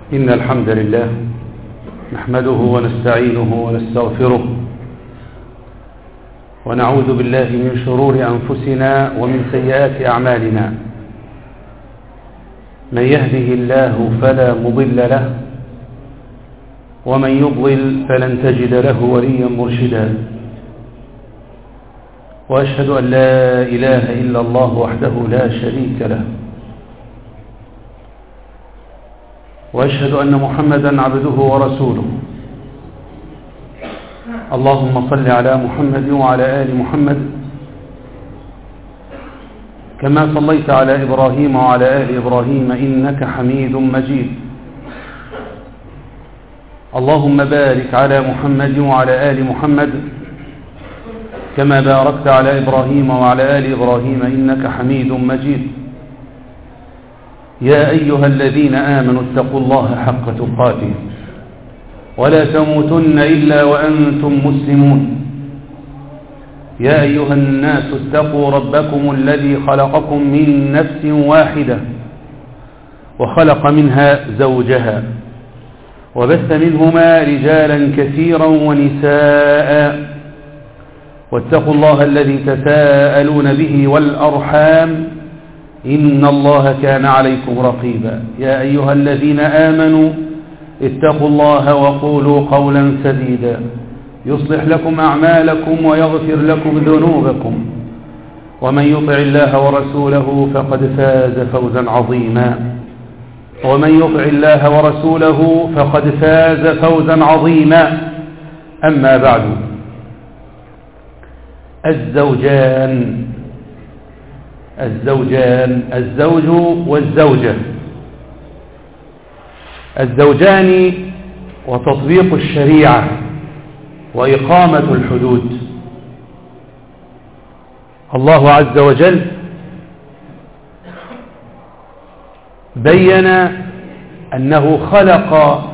إن الحمد لله نحمده ونستعينه ونستغفره ونعوذ بالله من شرور أنفسنا ومن سيئات أعمالنا من يهده الله فلا مضل له ومن يضلل فلن تجد له وليا مرشدا وأشهد أن لا إله إلا الله وحده لا شريك له وأشهد أن محمدا عبده ورسوله اللهم صل على محمد وعلى آل محمد كما صليت على إبراهيم وعلى آل إبراهيم إنك حميد مجيد اللهم بارك على محمد وعلى آل محمد كما باركت على إبراهيم وعلى آل إبراهيم إنك حميد مجيد يا أيها الذين آمنوا اتقوا الله حق تقاته ولا تموتن إلا وأنتم مسلمون يا أيها الناس اتقوا ربكم الذي خلقكم من نفس واحدة وخلق منها زوجها وبث منهما رجالا كثيرا ونساء واتقوا الله الذي تساءلون به والأرحام إن الله كان عليكم رقيبا يا أيها الذين آمنوا اتقوا الله وقولوا قولا سديدا يصلح لكم أعمالكم ويغفر لكم ذنوبكم ومن يطع الله ورسوله فقد فاز فوزا عظيما ومن يطع الله ورسوله فقد فاز فوزا عظيما أما بعد الزوجان الزوجان الزوج والزوجة الزوجان وتطبيق الشريعة وإقامة الحدود الله عز وجل بين أنه خلق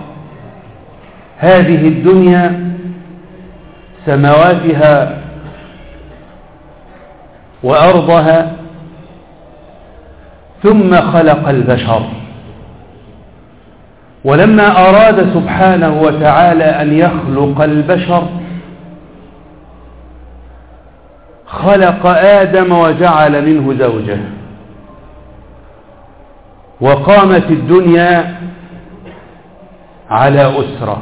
هذه الدنيا سماواتها وأرضها ثم خلق البشر ولما أراد سبحانه وتعالى أن يخلق البشر خلق آدم وجعل منه زوجه وقامت الدنيا على أسرة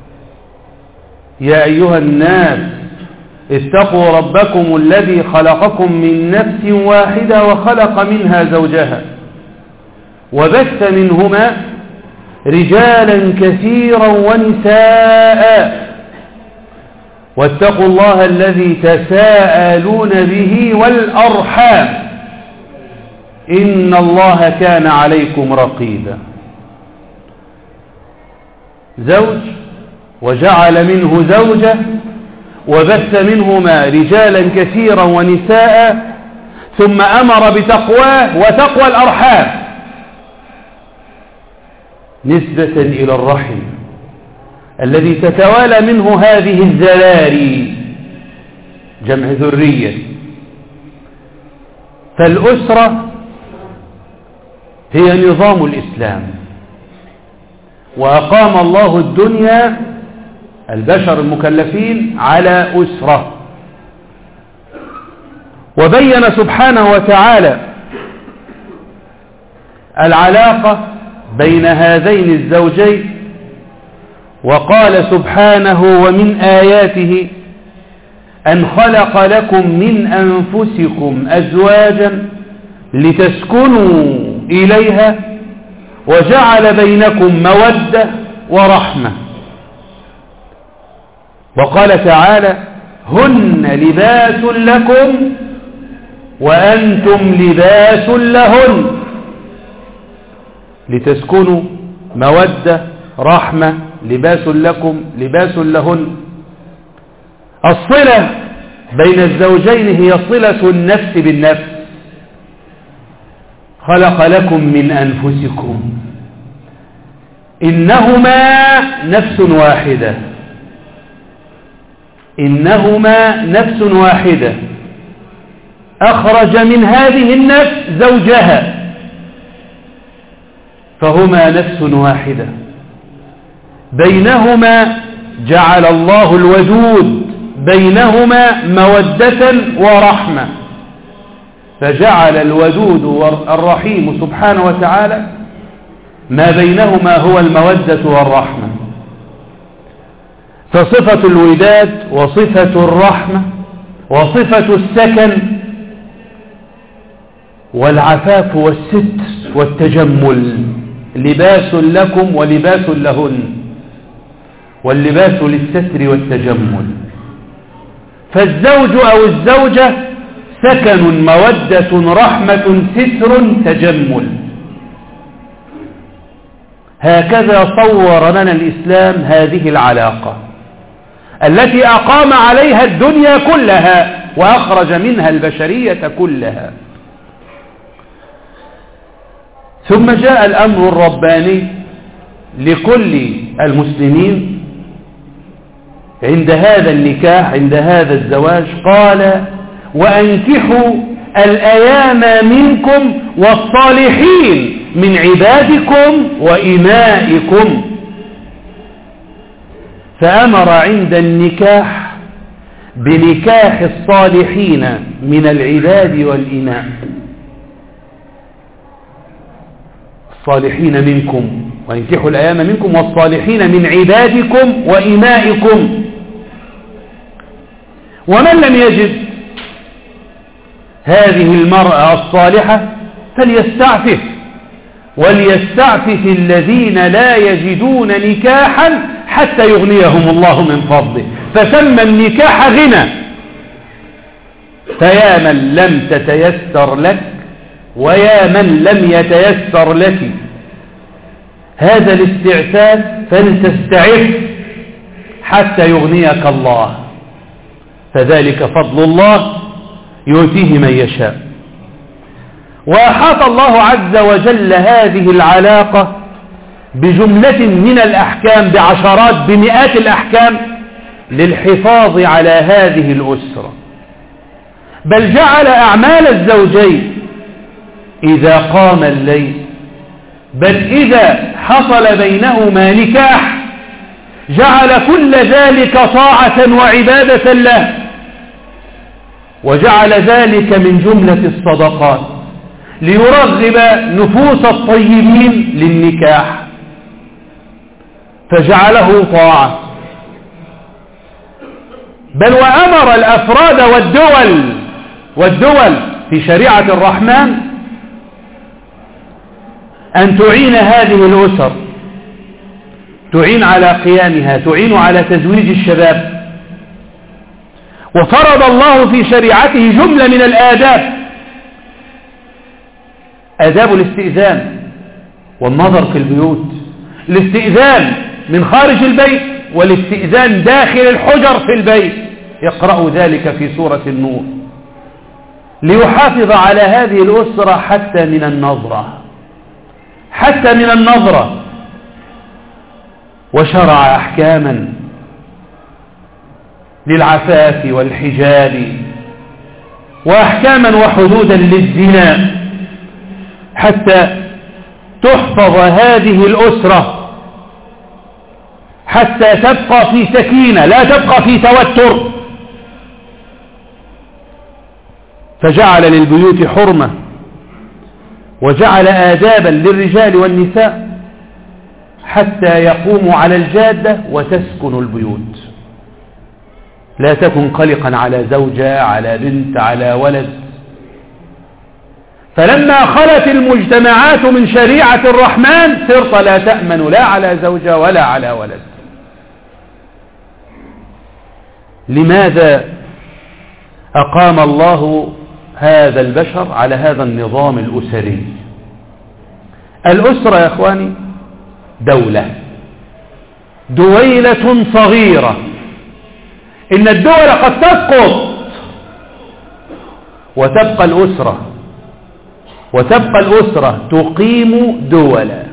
يا أيها الناس اتقوا ربكم الذي خلقكم من نفس واحدة وخلق منها زوجها وبث منهما رجالا كثيرا ونساء واتقوا الله الذي تساءلون به والأرحام إن الله كان عليكم رقيبا زوج وجعل منه زوجة وبث منهما رجالا كثيرا ونساء ثم أمر بتقواه وتقوى الأرحام نسبة إلى الرحم الذي تتوالى منه هذه الزلاري جمع ذرية فالأسرة هي نظام الإسلام وأقام الله الدنيا البشر المكلفين على أسرة وبين سبحانه وتعالى العلاقة بين هذين الزوجين وقال سبحانه ومن آياته أن خلق لكم من أنفسكم أزواجا لتسكنوا إليها وجعل بينكم مودة ورحمة وقال تعالى هن لباس لكم وأنتم لباس لهن لتسكنوا مودة رحمة لباس لكم لباس لهن الصلة بين الزوجين هي صلة النفس بالنفس خلق لكم من أنفسكم إنهما نفس واحدة إنهما نفس واحدة أخرج من هذه النفس زوجها فهما نفس واحدة بينهما جعل الله الودود بينهما مودة ورحمة فجعل الودود الرحيم سبحانه وتعالى ما بينهما هو المودة والرحمة فصفة الوداد وصفة الرحمة وصفة السكن والعفاف والستر والتجمل لباس لكم ولباس لهن واللباس للستر والتجمل فالزوج أو الزوجة سكن مودة رحمة ستر تجمل هكذا صور لنا الإسلام هذه العلاقة التي أقام عليها الدنيا كلها وأخرج منها البشرية كلها ثم جاء الأمر الرباني لكل المسلمين عند هذا النكاح عند هذا الزواج قال وأنكحوا الأيام منكم والصالحين من عبادكم وإمائكم فأمر عند النكاح بنكاح الصالحين من العباد والإماء الصالحين منكم وانكحوا الأيام منكم والصالحين من عبادكم وإمائكم ومن لم يجد هذه المرأة الصالحة فليستعفف وليستعفف الذين لا يجدون نكاحا حتى يغنيهم الله من فضله فسمى النكاح غنى فيا من لم تتيسر لك ويا من لم يتيسر لك هذا الاستعفاف فلتستعف حتى يغنيك الله فذلك فضل الله يؤتيه من يشاء وأحاط الله عز وجل هذه العلاقة بجملة من الأحكام بعشرات بمئات الأحكام للحفاظ على هذه الأسرة بل جعل أعمال الزوجين إذا قام الليل بل إذا حصل بينهما نكاح جعل كل ذلك طاعة وعبادة له وجعل ذلك من جملة الصدقات ليرغب نفوس الطيبين للنكاح فجعله طاعة بل وأمر الأفراد والدول والدول في شريعة الرحمن أن تعين هذه الأسر تعين على قيامها تعين على تزويج الشباب وفرض الله في شريعته جملة من الآداب آداب الاستئذان والنظر في البيوت الاستئذان من خارج البيت والاستئذان داخل الحجر في البيت يقرأ ذلك في سورة النور ليحافظ على هذه الأسرة حتى من النظرة حتى من النظرة وشرع أحكاما للعفاف والحجاب وأحكاما وحدودا للزنا حتى تحفظ هذه الأسرة حتى تبقى في سكينة لا تبقى في توتر فجعل للبيوت حرمة وجعل آدابا للرجال والنساء حتى يقوموا على الجادة وتسكن البيوت لا تكن قلقا على زوجة على بنت على ولد فلما خلت المجتمعات من شريعة الرحمن صرت لا تأمن لا على زوجة ولا على ولد لماذا أقام الله هذا البشر على هذا النظام الأسري الأسرة يا أخواني دولة دويلة صغيرة إن الدول قد تسقط وتبقى الأسرة وتبقى الأسرة تقيم دولا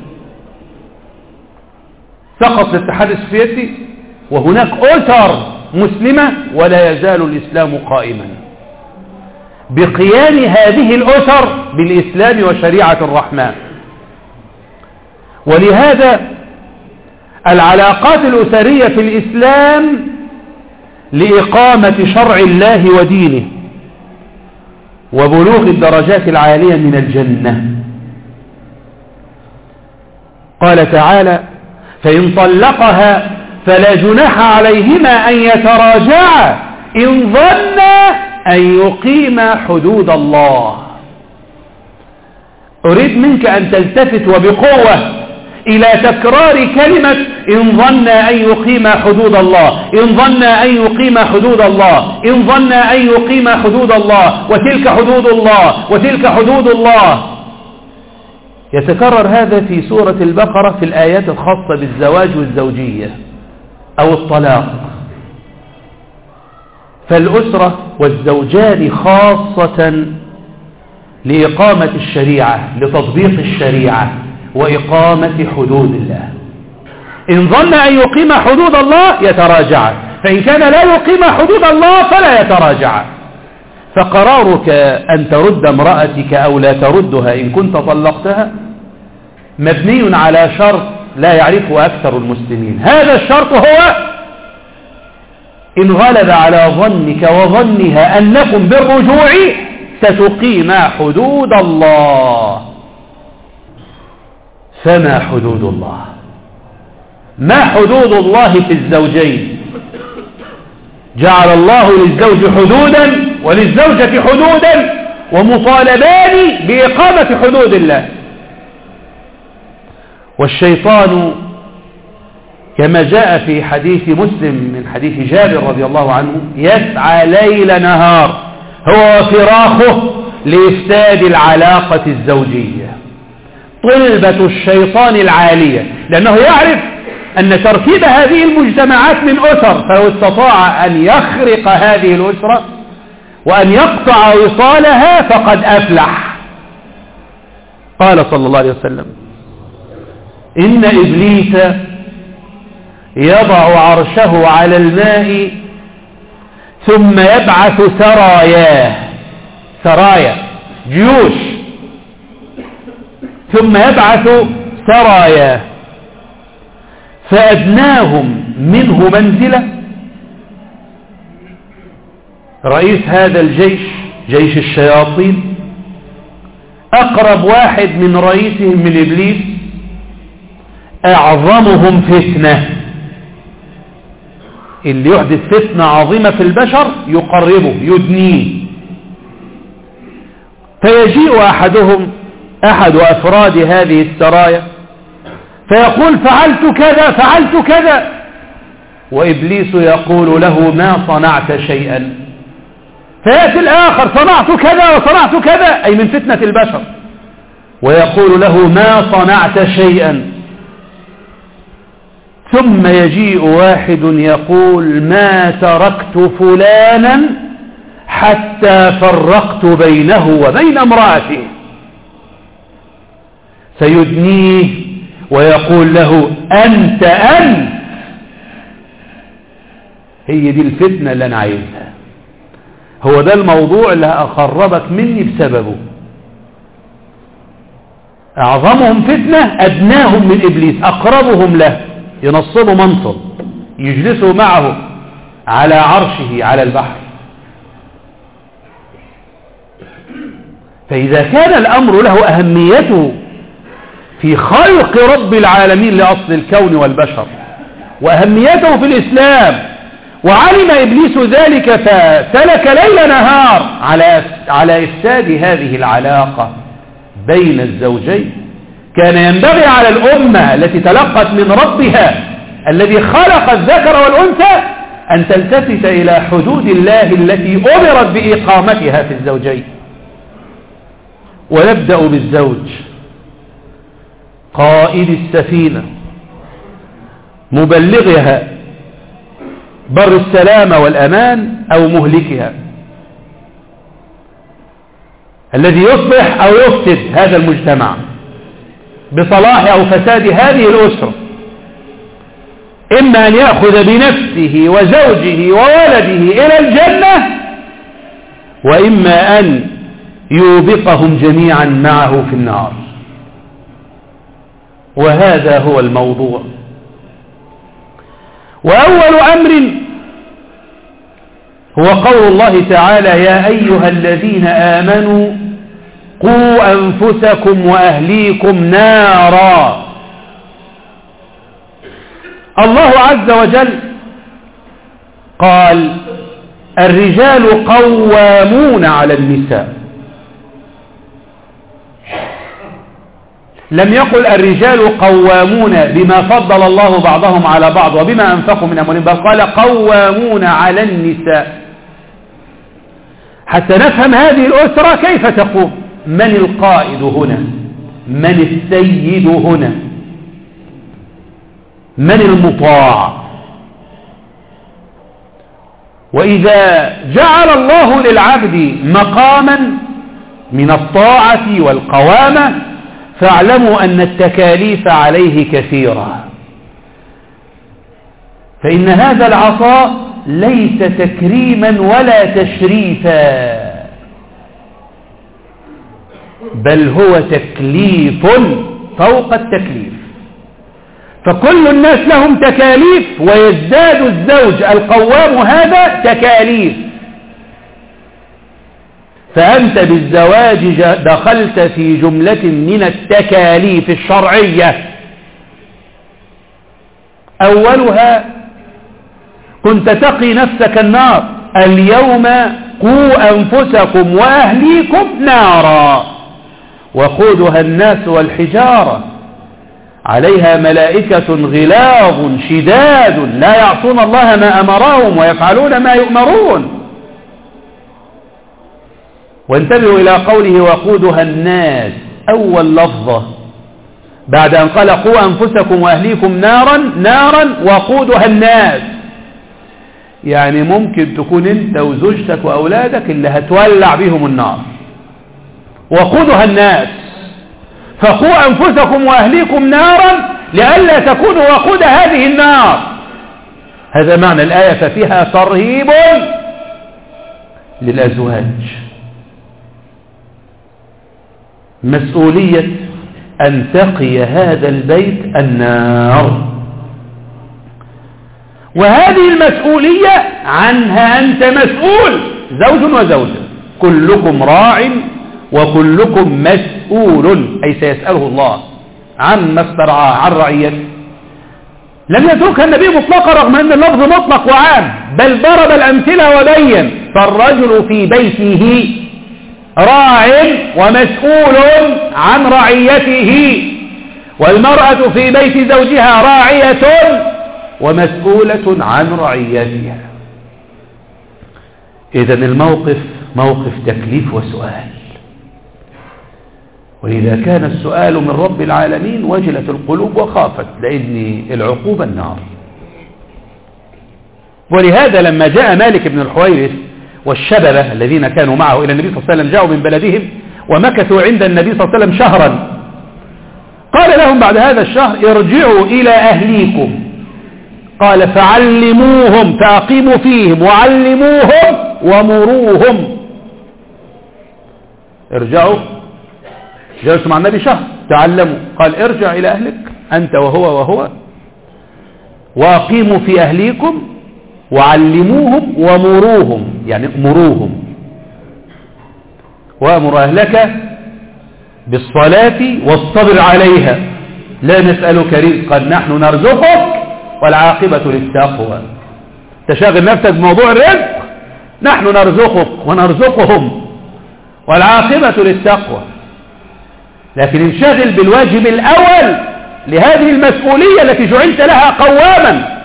سقط الاتحاد السوفيتي وهناك أسر مسلمة ولا يزال الإسلام قائما بقيام هذه الأسر بالإسلام وشريعة الرحمن ولهذا العلاقات الأسرية في الإسلام لإقامة شرع الله ودينه وبلوغ الدرجات العالية من الجنة قال تعالى فإن طلقها فلا جناح عليهما أن يتراجعا إن ظنا أن يقيما حدود الله أريد منك أن تلتفت وبقوة إلى تكرار كلمة إن ظن أن يقيم حدود الله إن ظن أن يقيم حدود الله إن ظن أن يقيم حدود الله وتلك حدود الله وتلك حدود الله يتكرر هذا في سورة البقرة في الآيات الخاصة بالزواج والزوجية أو الطلاق فالأسرة والزوجان خاصة لإقامة الشريعة لتطبيق الشريعة وإقامة حدود الله إن ظن أن يقيم حدود الله يتراجع فإن كان لا يقيم حدود الله فلا يتراجع فقرارك أن ترد امرأتك أو لا تردها إن كنت طلقتها مبني على شرط لا يعرفه أكثر المسلمين هذا الشرط هو إن غلب على ظنك وظنها أنكم بالرجوع ستقيم حدود الله فما حدود الله ما حدود الله في الزوجين جعل الله للزوج حدودا وللزوجة حدودا ومطالبان بإقامة حدود الله والشيطان كما جاء في حديث مسلم من حديث جابر رضي الله عنه يسعى ليل نهار هو وفراخه لإفساد العلاقة الزوجية طلبة الشيطان العالية لأنه يعرف أن تركيب هذه المجتمعات من أسر فلو استطاع أن يخرق هذه الأسرة وأن يقطع وصالها فقد أفلح قال صلى الله عليه وسلم إن إبليس يضع عرشه على الماء ثم يبعث سراياه سرايا جيوش ثم يبعث سرايا فأدناهم منه منزلة رئيس هذا الجيش جيش الشياطين أقرب واحد من رئيسهم من إبليس أعظمهم فتنة اللي يحدث فتنة عظيمة في البشر يقربه يدنيه فيجيء أحدهم أحد أفراد هذه السرايا فيقول فعلت كذا فعلت كذا وإبليس يقول له ما صنعت شيئا فيأتي الآخر صنعت كذا وصنعت كذا أي من فتنة البشر ويقول له ما صنعت شيئا ثم يجيء واحد يقول ما تركت فلانا حتى فرقت بينه وبين امرأته فيدنيه ويقول له أنت أنت هي دي الفتنة اللي أنا عايزها هو ده الموضوع اللي أخربك مني بسببه أعظمهم فتنة أدناهم من إبليس أقربهم له ينصبوا منصب يجلسوا معه على عرشه على البحر فإذا كان الأمر له أهميته في خلق رب العالمين لأصل الكون والبشر وأهميته في الإسلام وعلم إبليس ذلك فسلك ليل نهار على على إفساد هذه العلاقة بين الزوجين كان ينبغي على الأمة التي تلقت من ربها الذي خلق الذكر والأنثى أن تلتفت إلى حدود الله التي أمرت بإقامتها في الزوجين ونبدأ بالزوج قائد السفينة مبلغها بر السلامة والأمان أو مهلكها الذي يصلح أو يفسد هذا المجتمع بصلاح أو فساد هذه الأسرة إما أن يأخذ بنفسه وزوجه وولده إلى الجنة وإما أن يوبقهم جميعا معه في النار وهذا هو الموضوع وأول أمر هو قول الله تعالى يا أيها الذين آمنوا قوا أنفسكم وأهليكم نارا الله عز وجل قال الرجال قوامون على النساء لم يقل الرجال قوامون بما فضل الله بعضهم على بعض وبما أنفقوا من أموالهم بل قال قوامون على النساء حتى نفهم هذه الأسرة كيف تقوم من القائد هنا من السيد هنا من المطاع وإذا جعل الله للعبد مقاما من الطاعة والقوامة فاعلموا أن التكاليف عليه كثيرة فإن هذا العطاء ليس تكريما ولا تشريفا بل هو تكليف فوق التكليف فكل الناس لهم تكاليف ويزداد الزوج القوام هذا تكاليف فأنت بالزواج دخلت في جملة من التكاليف الشرعية أولها كنت تقي نفسك النار اليوم قوا أنفسكم وأهليكم نارا وقودها الناس والحجارة عليها ملائكة غلاظ شداد لا يعصون الله ما أمرهم ويفعلون ما يؤمرون وانتبهوا إلى قوله وقودها الناس أول لفظة بعد أن قال قوا أنفسكم وأهليكم نارا نارا وقودها الناس يعني ممكن تكون انت وزوجتك وأولادك اللي هتولع بهم النار وقودها الناس فقوا أنفسكم وأهليكم نارا لئلا تكونوا وقود هذه النار هذا معنى الآية ففيها ترهيب للأزواج مسؤولية أن تقي هذا البيت النار وهذه المسؤولية عنها أنت مسؤول زوج وزوجة كلكم راع وكلكم مسؤول أي سيسأله الله عن ما استرعاه عن رعيته لم يتركها النبي مطلقا رغم أن اللفظ مطلق وعام بل ضرب الأمثلة وبين فالرجل في بيته راع ومسؤول عن رعيته والمرأة في بيت زوجها راعية ومسؤولة عن رعيتها إذا الموقف موقف تكليف وسؤال وإذا كان السؤال من رب العالمين وجلت القلوب وخافت لأن العقوبة النار ولهذا لما جاء مالك بن الحويرث والشببة الذين كانوا معه إلى النبي صلى الله عليه وسلم جاءوا من بلدهم ومكثوا عند النبي صلى الله عليه وسلم شهرا قال لهم بعد هذا الشهر ارجعوا إلى أهليكم قال فعلموهم فأقيموا فيهم وعلموهم ومروهم ارجعوا جلسوا مع النبي شهر تعلموا قال ارجع إلى أهلك أنت وهو وهو وأقيموا في أهليكم وعلموهم ومروهم يعني مروهم وأمر أهلك بالصلاة والصبر عليها لا نسألك رزقا نحن نرزقك والعاقبة للتقوى تشاغل نفسك بموضوع الرزق نحن نرزقك ونرزقهم والعاقبة للتقوى لكن انشغل بالواجب الأول لهذه المسؤولية التي جعلت لها قواما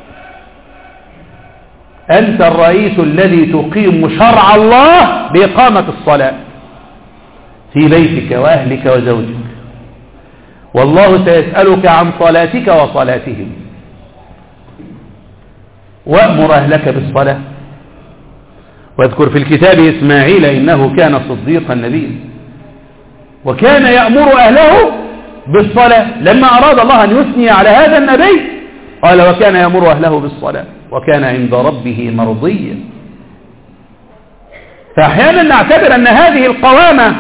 أنت الرئيس الذي تقيم شرع الله بإقامة الصلاة في بيتك وأهلك وزوجك والله سيسألك عن صلاتك وصلاتهم وأمر أهلك بالصلاة واذكر في الكتاب إسماعيل إنه كان صديقا نبيا وكان يأمر أهله بالصلاة لما أراد الله أن يثني على هذا النبي قال وكان يأمر أهله بالصلاة وكان عند ربه مرضيا فأحيانا نعتبر أن هذه القوامة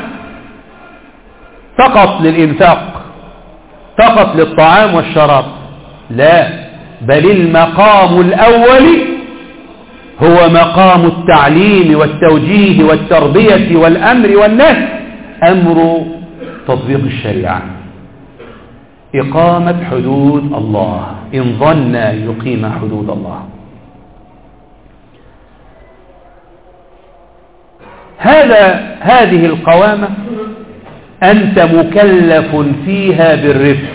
فقط للإنفاق فقط للطعام والشراب لا بل المقام الأول هو مقام التعليم والتوجيه والتربية والأمر والنهي أمر تطبيق الشريعة إقامة حدود الله إن ظن أن يقيم حدود الله هذا هذه القوامة أنت مكلف فيها بالرفق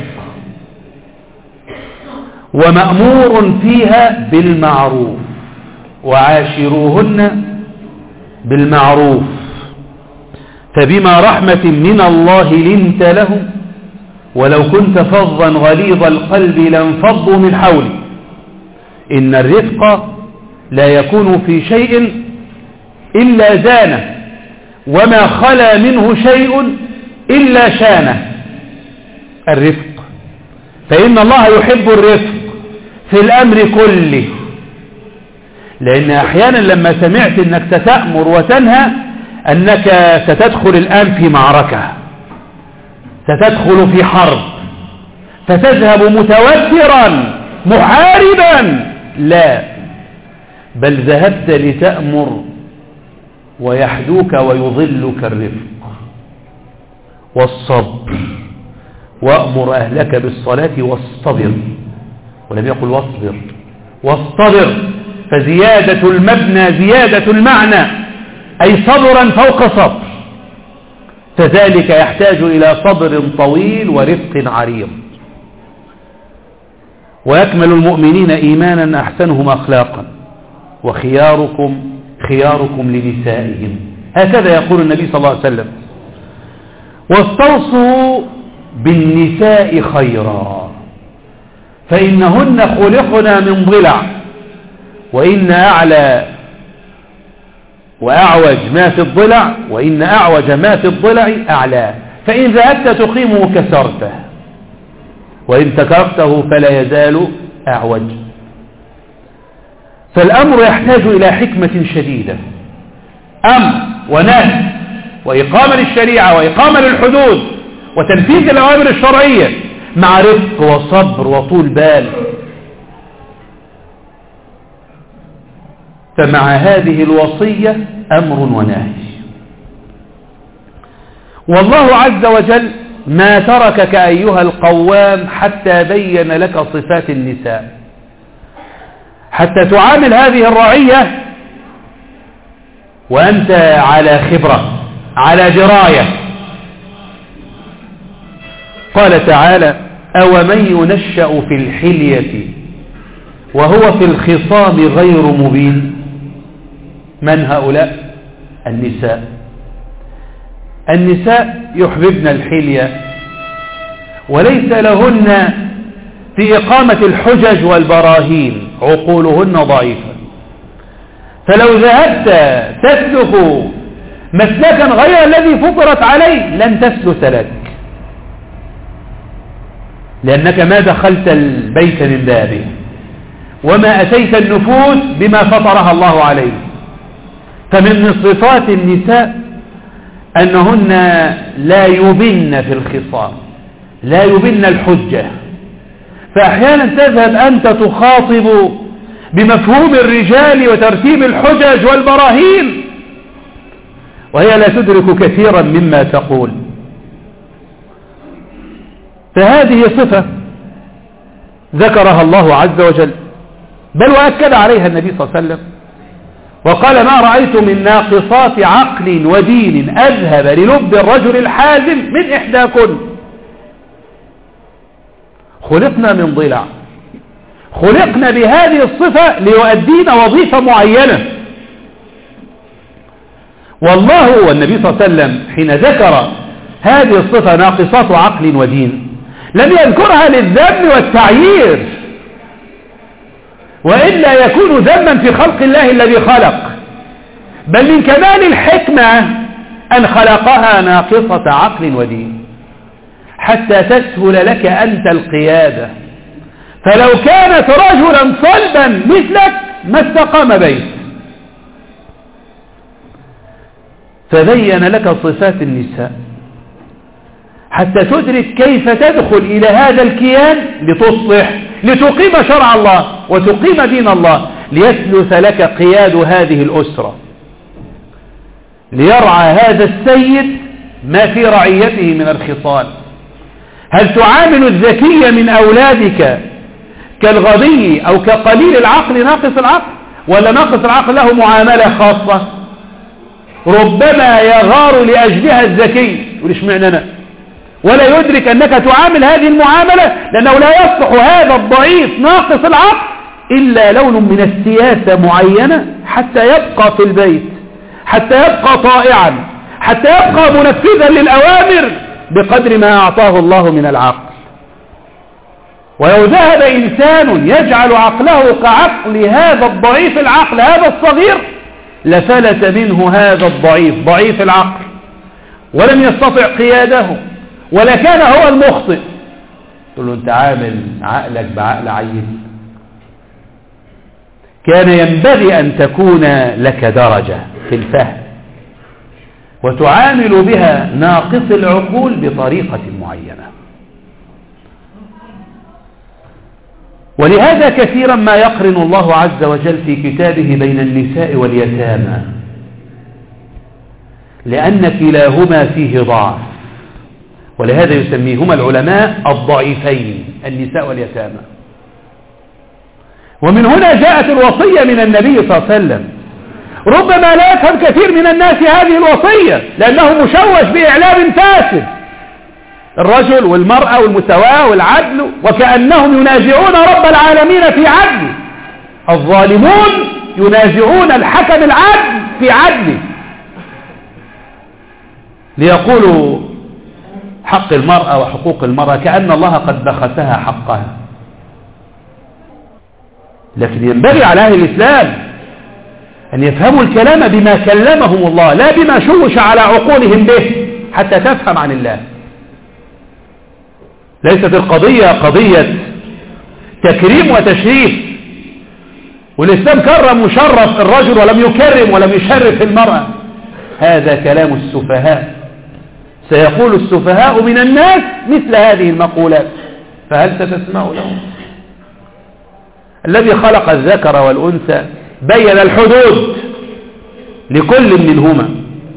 ومأمور فيها بالمعروف وعاشروهن بالمعروف فبما رحمة من الله لنت لهم ولو كنت فظا غليظ القلب لانفضوا من حولك إن الرفق لا يكون في شيء إلا زانه وما خلا منه شيء إلا شانه الرفق فإن الله يحب الرفق في الأمر كله لأن أحيانا لما سمعت أنك ستأمر وتنهى أنك ستدخل الآن في معركة ستدخل في حرب فتذهب متوترا محاربا لا بل ذهبت لتأمر ويحدوك ويظلك الرفق والصبر وأمر أهلك بالصلاة واصطبر ولم يقل واصبر واصطبر فزيادة المبنى زيادة المعنى أي صبرا فوق صبر فذلك يحتاج إلى صبر طويل ورفق عريض ويكمل المؤمنين إيمانا أحسنهم أخلاقا وخياركم خياركم لنسائهم هكذا يقول النبي صلى الله عليه وسلم واستوصوا بالنساء خيرا فإنهن خلقنا من ضلع وإن أعلى وأعوج ما في الضلع وإن أعوج ما في الضلع أعلى فإن ذهبت تقيمه كسرته وإن تكرته فلا يزال أعوج فالأمر يحتاج إلى حكمة شديدة أمر ونهي وإقامة للشريعة وإقامة للحدود وتنفيذ الأوامر الشرعية مع رفق وصبر وطول بال فمع هذه الوصية أمر ونهي والله عز وجل ما تركك أيها القوام حتى بين لك صفات النساء حتى تعامل هذه الرعية وأنت على خبرة على دراية قال تعالى أو من ينشأ في الحلية وهو في الخصام غير مبين من هؤلاء النساء النساء يحببن الحلية وليس لهن في إقامة الحجج والبراهين عقولهن ضعيفة فلو ذهبت تسلك مسلكا غير الذي فطرت عليه لن تسلس لك لأنك ما دخلت البيت من بابه وما أتيت النفوس بما فطرها الله عليه فمن صفات النساء أنهن لا يبن في الخصام لا يبن الحجة فأحيانا تذهب أنت تخاطب بمفهوم الرجال وترتيب الحجج والبراهين وهي لا تدرك كثيرا مما تقول فهذه صفة ذكرها الله عز وجل بل وأكد عليها النبي صلى الله عليه وسلم وقال ما رأيت من ناقصات عقل ودين أذهب للب الرجل الحازم من إحداكن خلقنا من ضلع خلقنا بهذه الصفة ليؤدينا وظيفة معينة والله والنبي صلى الله عليه وسلم حين ذكر هذه الصفة ناقصات عقل ودين لم يذكرها للذم والتعيير وإلا يكون ذما في خلق الله الذي خلق بل من كمال الحكمة أن خلقها ناقصة عقل ودين حتى تسهل لك أنت القيادة فلو كانت رجلا صلبا مثلك ما استقام بيت فبين لك صفات النساء حتى تدرك كيف تدخل إلى هذا الكيان لتصلح لتقيم شرع الله وتقيم دين الله ليسلث لك قياد هذه الأسرة ليرعى هذا السيد ما في رعيته من الخصال هل تعامل الذكي من أولادك كالغبي أو كقليل العقل ناقص العقل ولا ناقص العقل له معاملة خاصة ربما يغار لأجلها الذكي وليش معنى ولا يدرك أنك تعامل هذه المعاملة لأنه لا يصلح هذا الضعيف ناقص العقل إلا لون من السياسة معينة حتى يبقى في البيت حتى يبقى طائعا حتى يبقى منفذا للأوامر بقدر ما أعطاه الله من العقل ولو ذهب إنسان يجعل عقله كعقل هذا الضعيف العقل هذا الصغير لفلت منه هذا الضعيف ضعيف العقل ولم يستطع قياده ولا كان هو المخطئ تقول له انت عامل عقلك بعقل عيل كان ينبغي أن تكون لك درجة في الفهم وتعامل بها ناقص العقول بطريقة معينة ولهذا كثيرا ما يقرن الله عز وجل في كتابه بين النساء واليتامى لأن كلاهما فيه ضعف ولهذا يسميهما العلماء الضعيفين النساء واليتامى ومن هنا جاءت الوصية من النبي صلى الله عليه وسلم ربما لا يفهم كثير من الناس هذه الوصية لأنه مشوش بإعلام فاسد الرجل والمرأة والمساواة والعدل وكأنهم ينازعون رب العالمين في عدل الظالمون ينازعون الحكم العدل في عدله ليقولوا حق المرأة وحقوق المرأة كأن الله قد بخسها حقها لكن ينبغي على أهل الإسلام أن يفهموا الكلام بما كلمهم الله لا بما شوش على عقولهم به حتى تفهم عن الله ليست القضية قضية تكريم وتشريف والإسلام كرم وشرف الرجل ولم يكرم ولم يشرف المرأة هذا كلام السفهاء سيقول السفهاء من الناس مثل هذه المقولات فهل ستسمع لهم الذي خلق الذكر والأنثى بين الحدود لكل منهما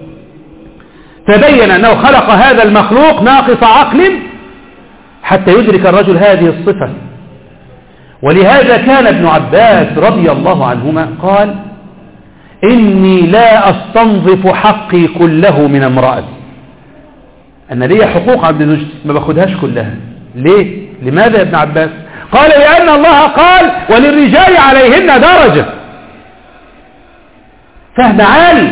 تبين أنه خلق هذا المخلوق ناقص عقل حتى يدرك الرجل هذه الصفة ولهذا كان ابن عباس رضي الله عنهما قال إني لا أستنظف حقي كله من امرأتي أنا لي حقوق عند زوجتي ما باخدهاش كلها ليه لماذا يا ابن عباس قال لأن الله قال وللرجال عليهن درجة فهم عالي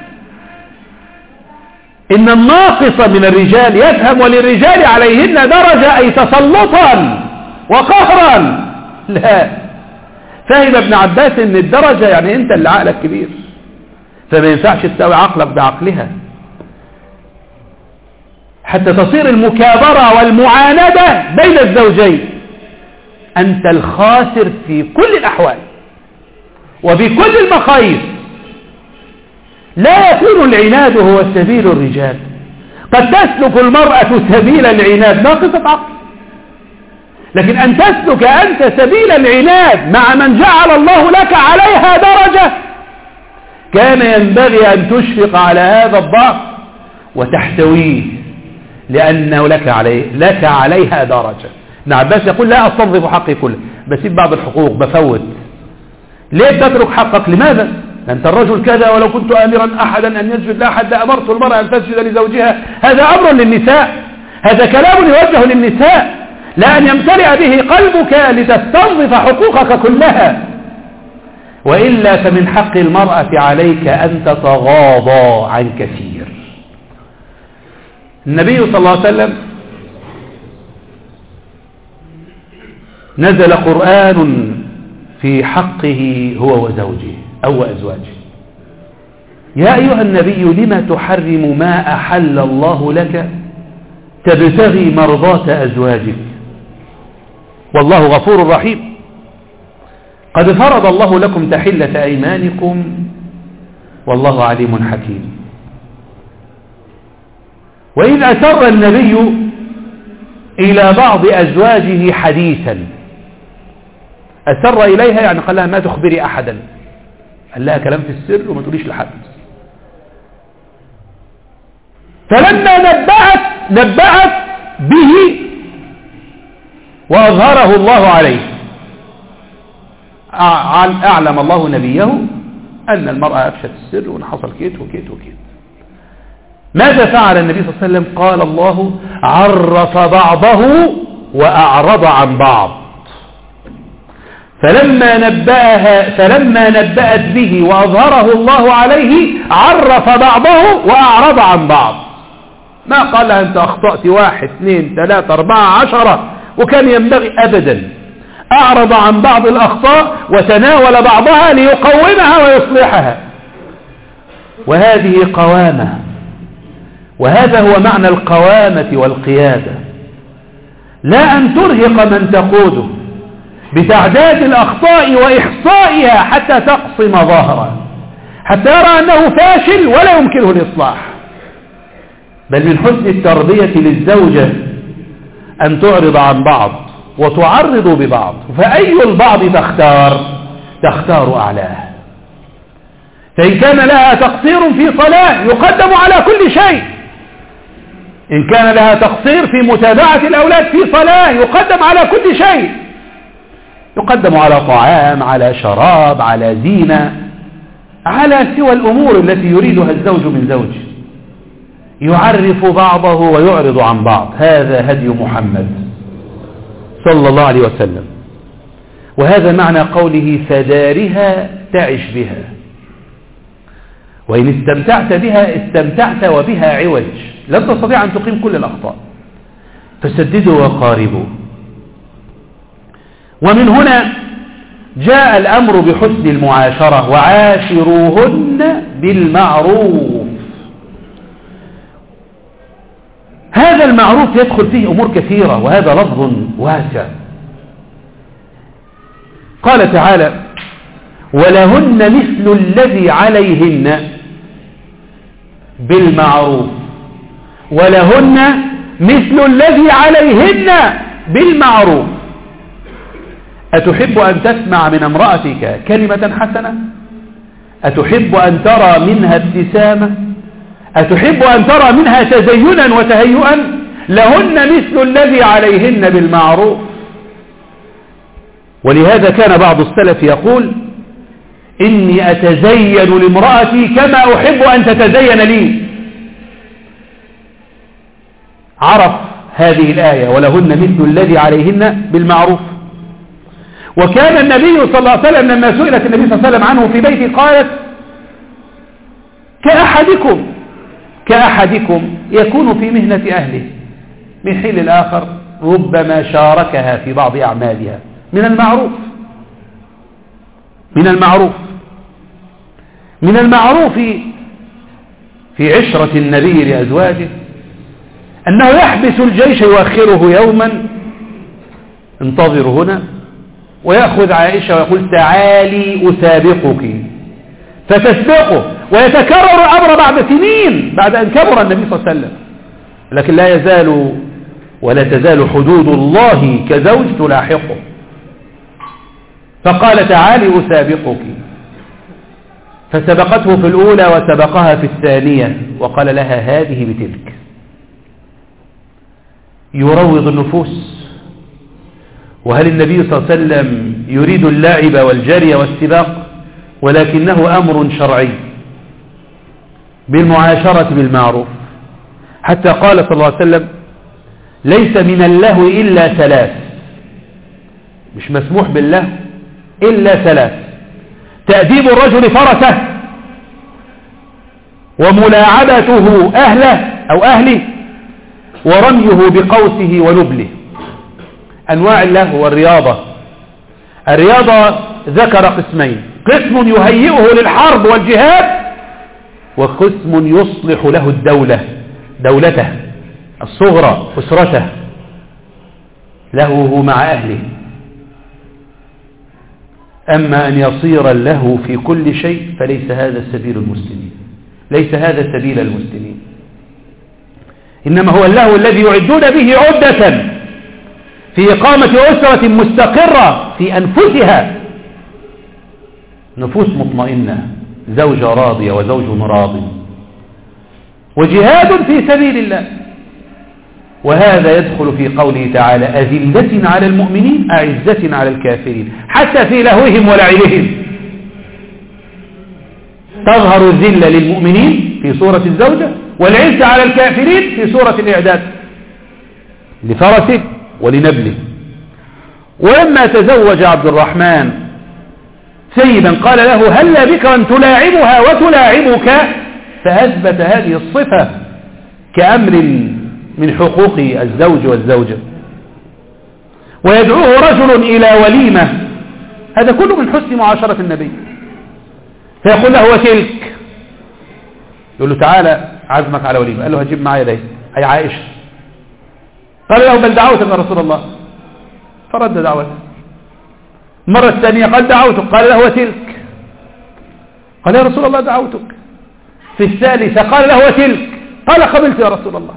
إن الناقص من الرجال يفهم وللرجال عليهن درجة أي تسلطا وقهرا لا فهم ابن عباس ان الدرجة يعني انت اللي عقلك كبير فما ينفعش تساوي عقلك بعقلها حتى تصير المكابرة والمعاندة بين الزوجين أنت الخاسر في كل الأحوال وبكل المخايف لا يكون العناد هو سبيل الرجال قد تسلك المرأة سبيل العناد ناقصة عقل لكن أن تسلك أنت سبيل العناد مع من جعل الله لك عليها درجة كان ينبغي أن تشفق على هذا الضعف وتحتويه لأنه لك, عليه لك عليها درجة ابن عباس يقول لا أستنظف حقي كله بسيب بعض الحقوق بفوت ليه تترك حقك لماذا أنت الرجل كذا ولو كنت آمرا أحدا أن يسجد لأحد لأمرت المرأة أن تسجد لزوجها هذا أمر للنساء هذا كلام يوجه للنساء لا أن يمتلئ به قلبك لتستنظف حقوقك كلها وإلا فمن حق المرأة عليك أن تتغاضى عن كثير النبي صلى الله عليه وسلم نزل قرآن في حقه هو وزوجه أو أزواجه يا أيها النبي لما تحرم ما أحل الله لك تبتغي مرضاة أزواجك والله غفور رحيم قد فرض الله لكم تحلة أيمانكم والله عليم حكيم وإذ أسر النبي إلى بعض أزواجه حديثا أسر إليها يعني قال لها ما تخبري أحدا قال لها كلام في السر وما تقوليش لحد فلما نبأت نبأت به وأظهره الله عليه أعلم الله نبيه أن المرأة أفشت السر وأن حصل كيت وكيت وكيت ماذا فعل النبي صلى الله عليه وسلم قال الله عرف بعضه وأعرض عن بعض فلما نبأها فلما نبأت به وأظهره الله عليه عرف بعضه وأعرض عن بعض ما قال لها أنت أخطأت واحد اثنين ثلاثة أربعة عشرة وكان ينبغي أبدا أعرض عن بعض الأخطاء وتناول بعضها ليقومها ويصلحها وهذه قوامة وهذا هو معنى القوامة والقيادة لا أن ترهق من تقوده بتعداد الأخطاء وإحصائها حتى تقصم ظهرا حتى يرى أنه فاشل ولا يمكنه الإصلاح بل من حسن التربية للزوجة أن تعرض عن بعض وتعرض ببعض فأي البعض تختار تختار أعلاه فإن كان لها تقصير في صلاة يقدم على كل شيء إن كان لها تقصير في متابعة الأولاد في صلاة يقدم على كل شيء يقدم على طعام على شراب على زينة على سوى الأمور التي يريدها الزوج من زوج يعرف بعضه ويعرض عن بعض هذا هدي محمد صلى الله عليه وسلم وهذا معنى قوله فدارها تعش بها وإن استمتعت بها استمتعت وبها عوج لن تستطيع أن تقيم كل الأخطاء فسددوا وقاربوا ومن هنا جاء الأمر بحسن المعاشرة وعاشروهن بالمعروف هذا المعروف يدخل فيه أمور كثيرة وهذا لفظ واسع قال تعالى ولهن مثل الذي عليهن بالمعروف ولهن مثل الذي عليهن بالمعروف أتحب أن تسمع من امرأتك كلمة حسنة أتحب أن ترى منها ابتسامة أتحب أن ترى منها تزينا وتهيئا لهن مثل الذي عليهن بالمعروف ولهذا كان بعض السلف يقول إني أتزين لامرأتي كما أحب أن تتزين لي عرف هذه الآية ولهن مثل الذي عليهن بالمعروف وكان النبي صلى الله عليه وسلم لما سئلت النبي صلى الله عليه وسلم عنه في بيته قالت كأحدكم كأحدكم يكون في مهنة أهله من حين الآخر ربما شاركها في بعض أعمالها من المعروف من المعروف من المعروف في عشرة النبي لأزواجه أنه يحبس الجيش يؤخره يوما انتظر هنا ويأخذ عائشة ويقول تعالي أسابقك فتسبقه ويتكرر الأمر بعد سنين بعد أن كبر النبي صلى الله عليه وسلم لكن لا يزال ولا تزال حدود الله كزوج تلاحقه فقال تعالي أسابقك فسبقته في الأولى وسبقها في الثانية وقال لها هذه بتلك يروض النفوس وهل النبي صلى الله عليه وسلم يريد اللعب والجري والسباق ولكنه أمر شرعي بالمعاشرة بالمعروف حتى قال صلى الله عليه وسلم ليس من اللهو إلا ثلاث مش مسموح بالله إلا ثلاث تأديب الرجل فرسه وملاعبته أهله أو أهله ورميه بقوسه ونبله أنواع اللهو والرياضة الرياضة ذكر قسمين قسم يهيئه للحرب والجهاد وقسم يصلح له الدولة دولته الصغرى أسرته لهوه مع أهله أما أن يصير له في كل شيء فليس هذا سبيل المسلمين ليس هذا سبيل المسلمين إنما هو اللهو الذي يعدون به عدة في إقامة أسرة مستقرة في أنفسها نفوس مطمئنة زوجة راضية وزوج راض وجهاد في سبيل الله وهذا يدخل في قوله تعالى أذلة على المؤمنين أعزة على الكافرين حتى في لهوهم ولعبهم تظهر الذلة للمؤمنين في سورة الزوجة والعزة على الكافرين في سورة الإعداد لفرسه ولنبله ولما تزوج عبد الرحمن سيدا قال له هل بكرا تلاعبها وتلاعبك فأثبت هذه الصفة كأمر من حقوق الزوج والزوجة ويدعوه رجل إلى وليمة هذا كله من حسن معاشرة النبي فيقول له وتلك يقول له تعالى عزمك على وليمة قال له هجيب معايا ليه أي عائشة قال له بل دعوتك يا رسول الله فرد دعوته المرة الثانية قال دعوتك قال له وتلك قال يا رسول الله دعوتك في الثالثة قال له وتلك قال قبلت يا رسول الله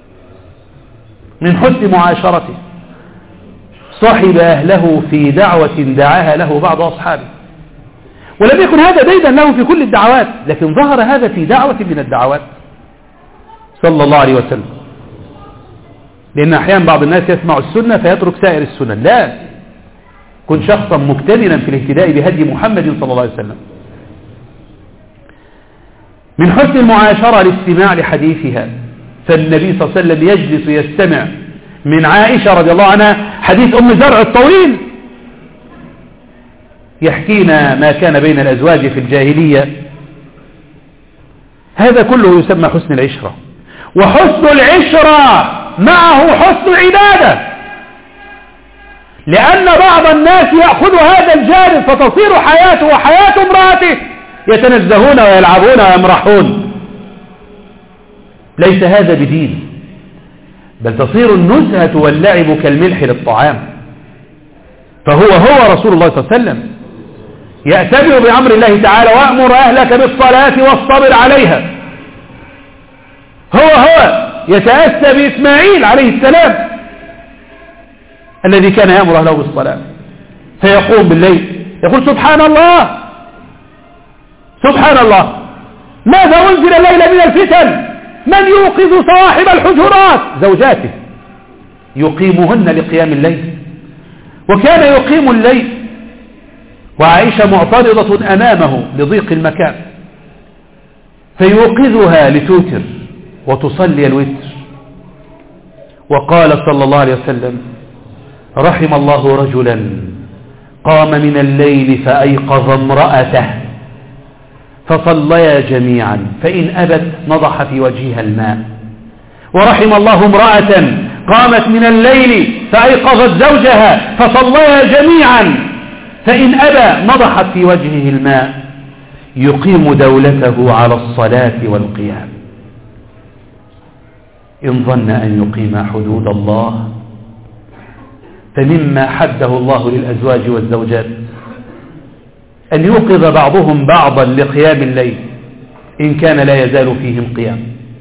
من حسن معاشرته صحب أهله في دعوة دعاها له بعض أصحابه ولم يكن هذا ديدا له في كل الدعوات لكن ظهر هذا في دعوة من الدعوات صلى الله عليه وسلم لأن أحيانا بعض الناس يسمع السنة فيترك سائر السنة لا كن شخصا مكتملا في الاهتداء بهدي محمد صلى الله عليه وسلم من حسن المعاشرة الاستماع لحديثها فالنبي صلى الله عليه وسلم يجلس يستمع من عائشة رضي الله عنها حديث أم زرع الطويل يحكينا ما كان بين الأزواج في الجاهلية هذا كله يسمى حسن العشرة وحسن العشرة معه حسن العبادة لأن بعض الناس يأخذ هذا الجانب فتصير حياته وحياة امرأته يتنزهون ويلعبون ويمرحون ليس هذا بدين بل تصير النزهة واللعب كالملح للطعام فهو هو رسول الله صلى الله عليه وسلم يأتمر بأمر الله تعالى وأمر أهلك بالصلاة واصطبر عليها هو هو يتأسى بإسماعيل عليه السلام الذي كان يأمر أهله بالصلاة فيقوم بالليل يقول سبحان الله سبحان الله ماذا أنزل الليل من الفتن من يوقظ صواحب الحجرات زوجاته يقيمهن لقيام الليل وكان يقيم الليل وعائشة معترضة أمامه لضيق المكان فيوقظها لتوتر وتصلي الوتر وقال صلى الله عليه وسلم رحم الله رجلا قام من الليل فأيقظ امرأته فصليا جميعا فإن أبت نضح في وجهها الماء ورحم الله امرأة قامت من الليل فأيقظت زوجها فصليا جميعا فإن أبى نضحت في وجهه الماء يقيم دولته على الصلاة والقيام إن ظن أن يقيم حدود الله فمما حده الله للأزواج والزوجات أن يوقظ بعضهم بعضا لقيام الليل إن كان لا يزال فيهم قيام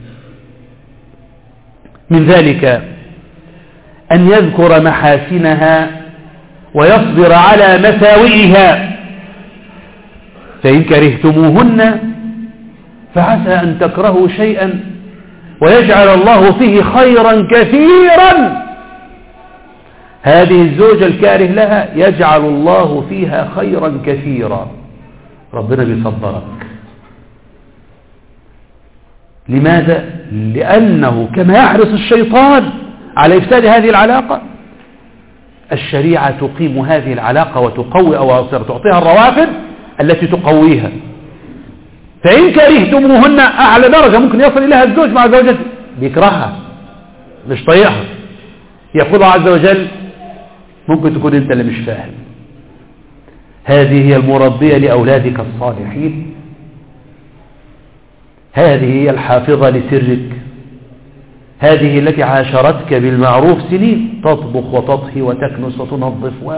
من ذلك أن يذكر محاسنها ويصبر على مساوئها فإن كرهتموهن فعسى أن تكرهوا شيئا ويجعل الله فيه خيرا كثيرا هذه الزوجة الكاره لها يجعل الله فيها خيرا كثيرا ربنا بيصبرك لماذا؟ لأنه كما يحرص الشيطان على إفساد هذه العلاقة الشريعة تقيم هذه العلاقة وتقوي أو تعطيها الروافد التي تقويها فإن كرهتموهن أعلى درجة ممكن يصل إليها الزوج مع زوجته بيكرهها مش طيقها يقول عز وجل ممكن تكون انت اللي مش فاهم هذه هي المربية لأولادك الصالحين هذه هي الحافظة لسرك هذه التي عاشرتك بالمعروف سنين تطبخ وتطهي وتكنس وتنظف و...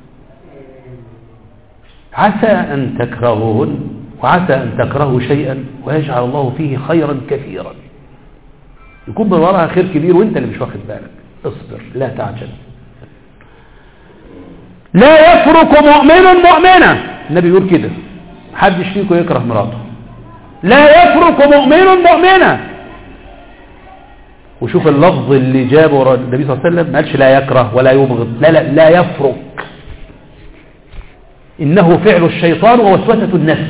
عسى أن تكرهوهن وعسى أن تكرهوا شيئا ويجعل الله فيه خيرا كثيرا يكون من وراها خير كبير وانت اللي مش واخد بالك اصبر لا تعجل لا يفرق مؤمن مؤمنة النبي يقول كده محدش فيكم يكره مراته لا يفرق مؤمن مؤمنة وشوف اللفظ اللي جابه النبي صلى الله عليه وسلم ما قالش لا يكره ولا يبغض لا لا لا يفرق إنه فعل الشيطان ووسوسة النفس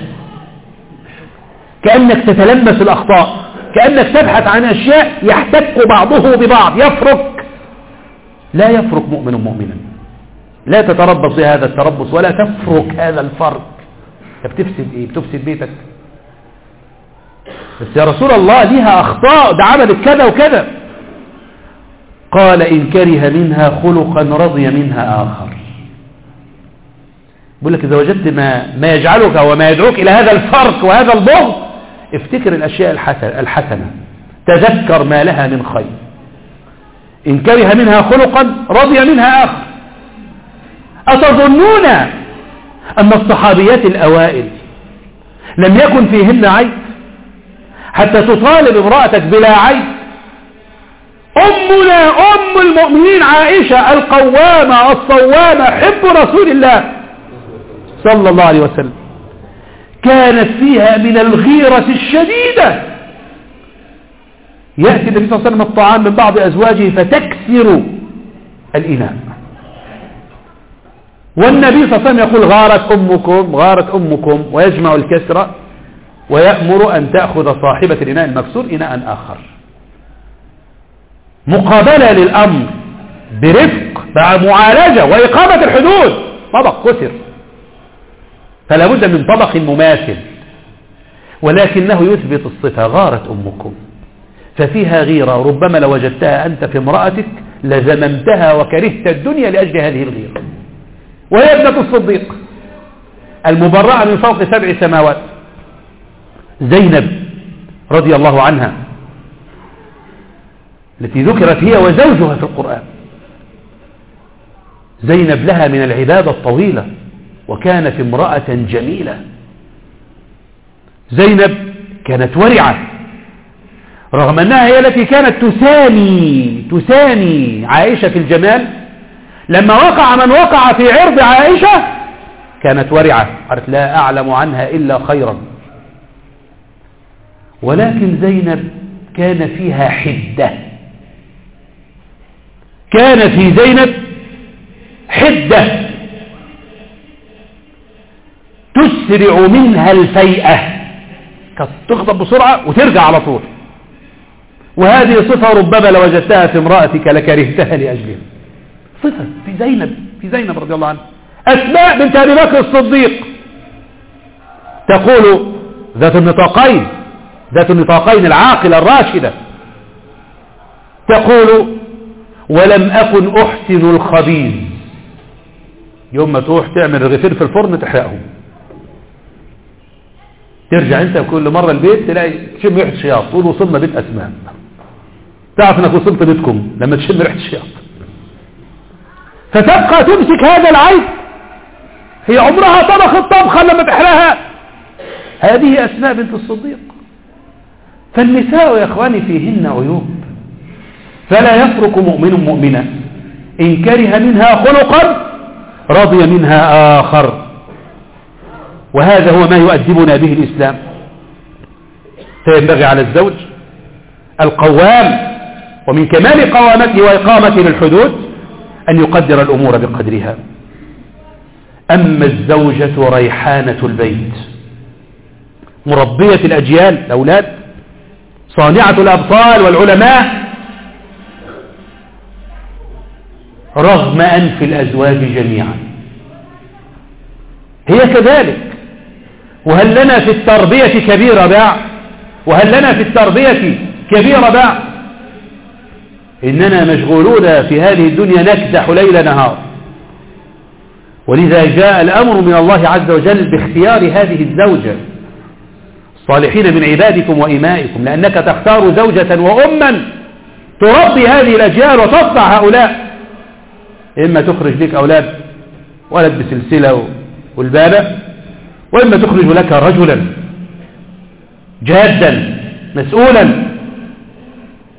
كأنك تتلمس الأخطاء كأنك تبحث عن أشياء يحتك بعضه ببعض يفرق لا يفرق مؤمن مؤمنا لا تتربص بهذا التربص ولا تفرق هذا الفرق بتفسد ايه بتفسد بيتك بس يا رسول الله ليها اخطاء ده عملت كذا وكذا قال ان كره منها خلقا رضي منها اخر بقول لك اذا وجدت ما, ما يجعلك وما يدعوك الى هذا الفرق وهذا البغض افتكر الاشياء الحسنة تذكر ما لها من خير إن كره منها خلقا رضي منها آخر أتظنون أن الصحابيات الأوائل لم يكن فيهن عيب حتى تطالب امرأتك بلا عيب أمنا أم المؤمنين عائشة القوامة الصوامة حب رسول الله صلى الله عليه وسلم كانت فيها من الغيرة الشديدة يأتي النبي صلى الله عليه وسلم الطعام من بعض أزواجه فتكسر الإناء والنبي صلى الله عليه وسلم يقول غارت أمكم غارت أمكم ويجمع الكسرة ويأمر أن تأخذ صاحبة الإناء المكسور إناء آخر مقابلة للأمر برفق مع معالجة وإقامة الحدود طبق كسر فلا بد من طبق مماثل ولكنه يثبت الصفة غارت أمكم ففيها غيرة ربما لو وجدتها أنت في امرأتك لزممتها وكرهت الدنيا لأجل هذه الغيرة وهي ابنة الصديق المبرعة من فوق سبع سماوات زينب رضي الله عنها التي ذكرت هي وزوجها في القرآن زينب لها من العبادة الطويلة وكانت امرأة جميلة زينب كانت ورعة رغم أنها هي التي كانت تسامي تسامي عائشة في الجمال لما وقع من وقع في عرض عائشة كانت ورعة قالت لا أعلم عنها إلا خيرا ولكن زينب كان فيها حدة كان في زينب حدة تسرع منها الفيئة كانت تغضب بسرعة وترجع على طول وهذه صفة ربما لو وجدتها في امرأتك لكرهتها لأجلها صفة في زينب في زينب رضي الله عنها أسماء بنت أبي بكر الصديق تقول ذات النطاقين ذات النطاقين العاقلة الراشدة تقول ولم أكن أحسن الخبيز يوم ما تروح تعمل رغيفين في الفرن تحرقهم ترجع انت كل مرة البيت تلاقي تشم ريحة شياط تقول وصلنا بيت أسماء تعرف انك وصلت بيتكم لما تشم ريحة الشياط فتبقى تمسك هذا العيب هي عمرها طبخت طبخة لما تحرقها هذه أسماء بنت الصديق فالنساء يا اخواني فيهن عيوب فلا يفرق مؤمن مؤمنا إن كره منها خلقا رضي منها آخر وهذا هو ما يؤدبنا به الإسلام فينبغي على الزوج القوام ومن كمال قوامته وإقامته للحدود أن يقدر الأمور بقدرها أما الزوجة ريحانة البيت مربية الأجيال الأولاد صانعة الأبطال والعلماء رغم أنف الأزواج جميعا هي كذلك وهل لنا في التربية كبير باع وهل لنا في التربية كبير باع إننا مشغولون في هذه الدنيا نكدح ليل نهار ولذا جاء الأمر من الله عز وجل باختيار هذه الزوجة الصالحين من عبادكم وإمائكم لأنك تختار زوجة وأما تربي هذه الأجيال وتصنع هؤلاء إما تخرج لك أولاد ولد بسلسلة والبابة وإما تخرج لك رجلا جادا مسؤولا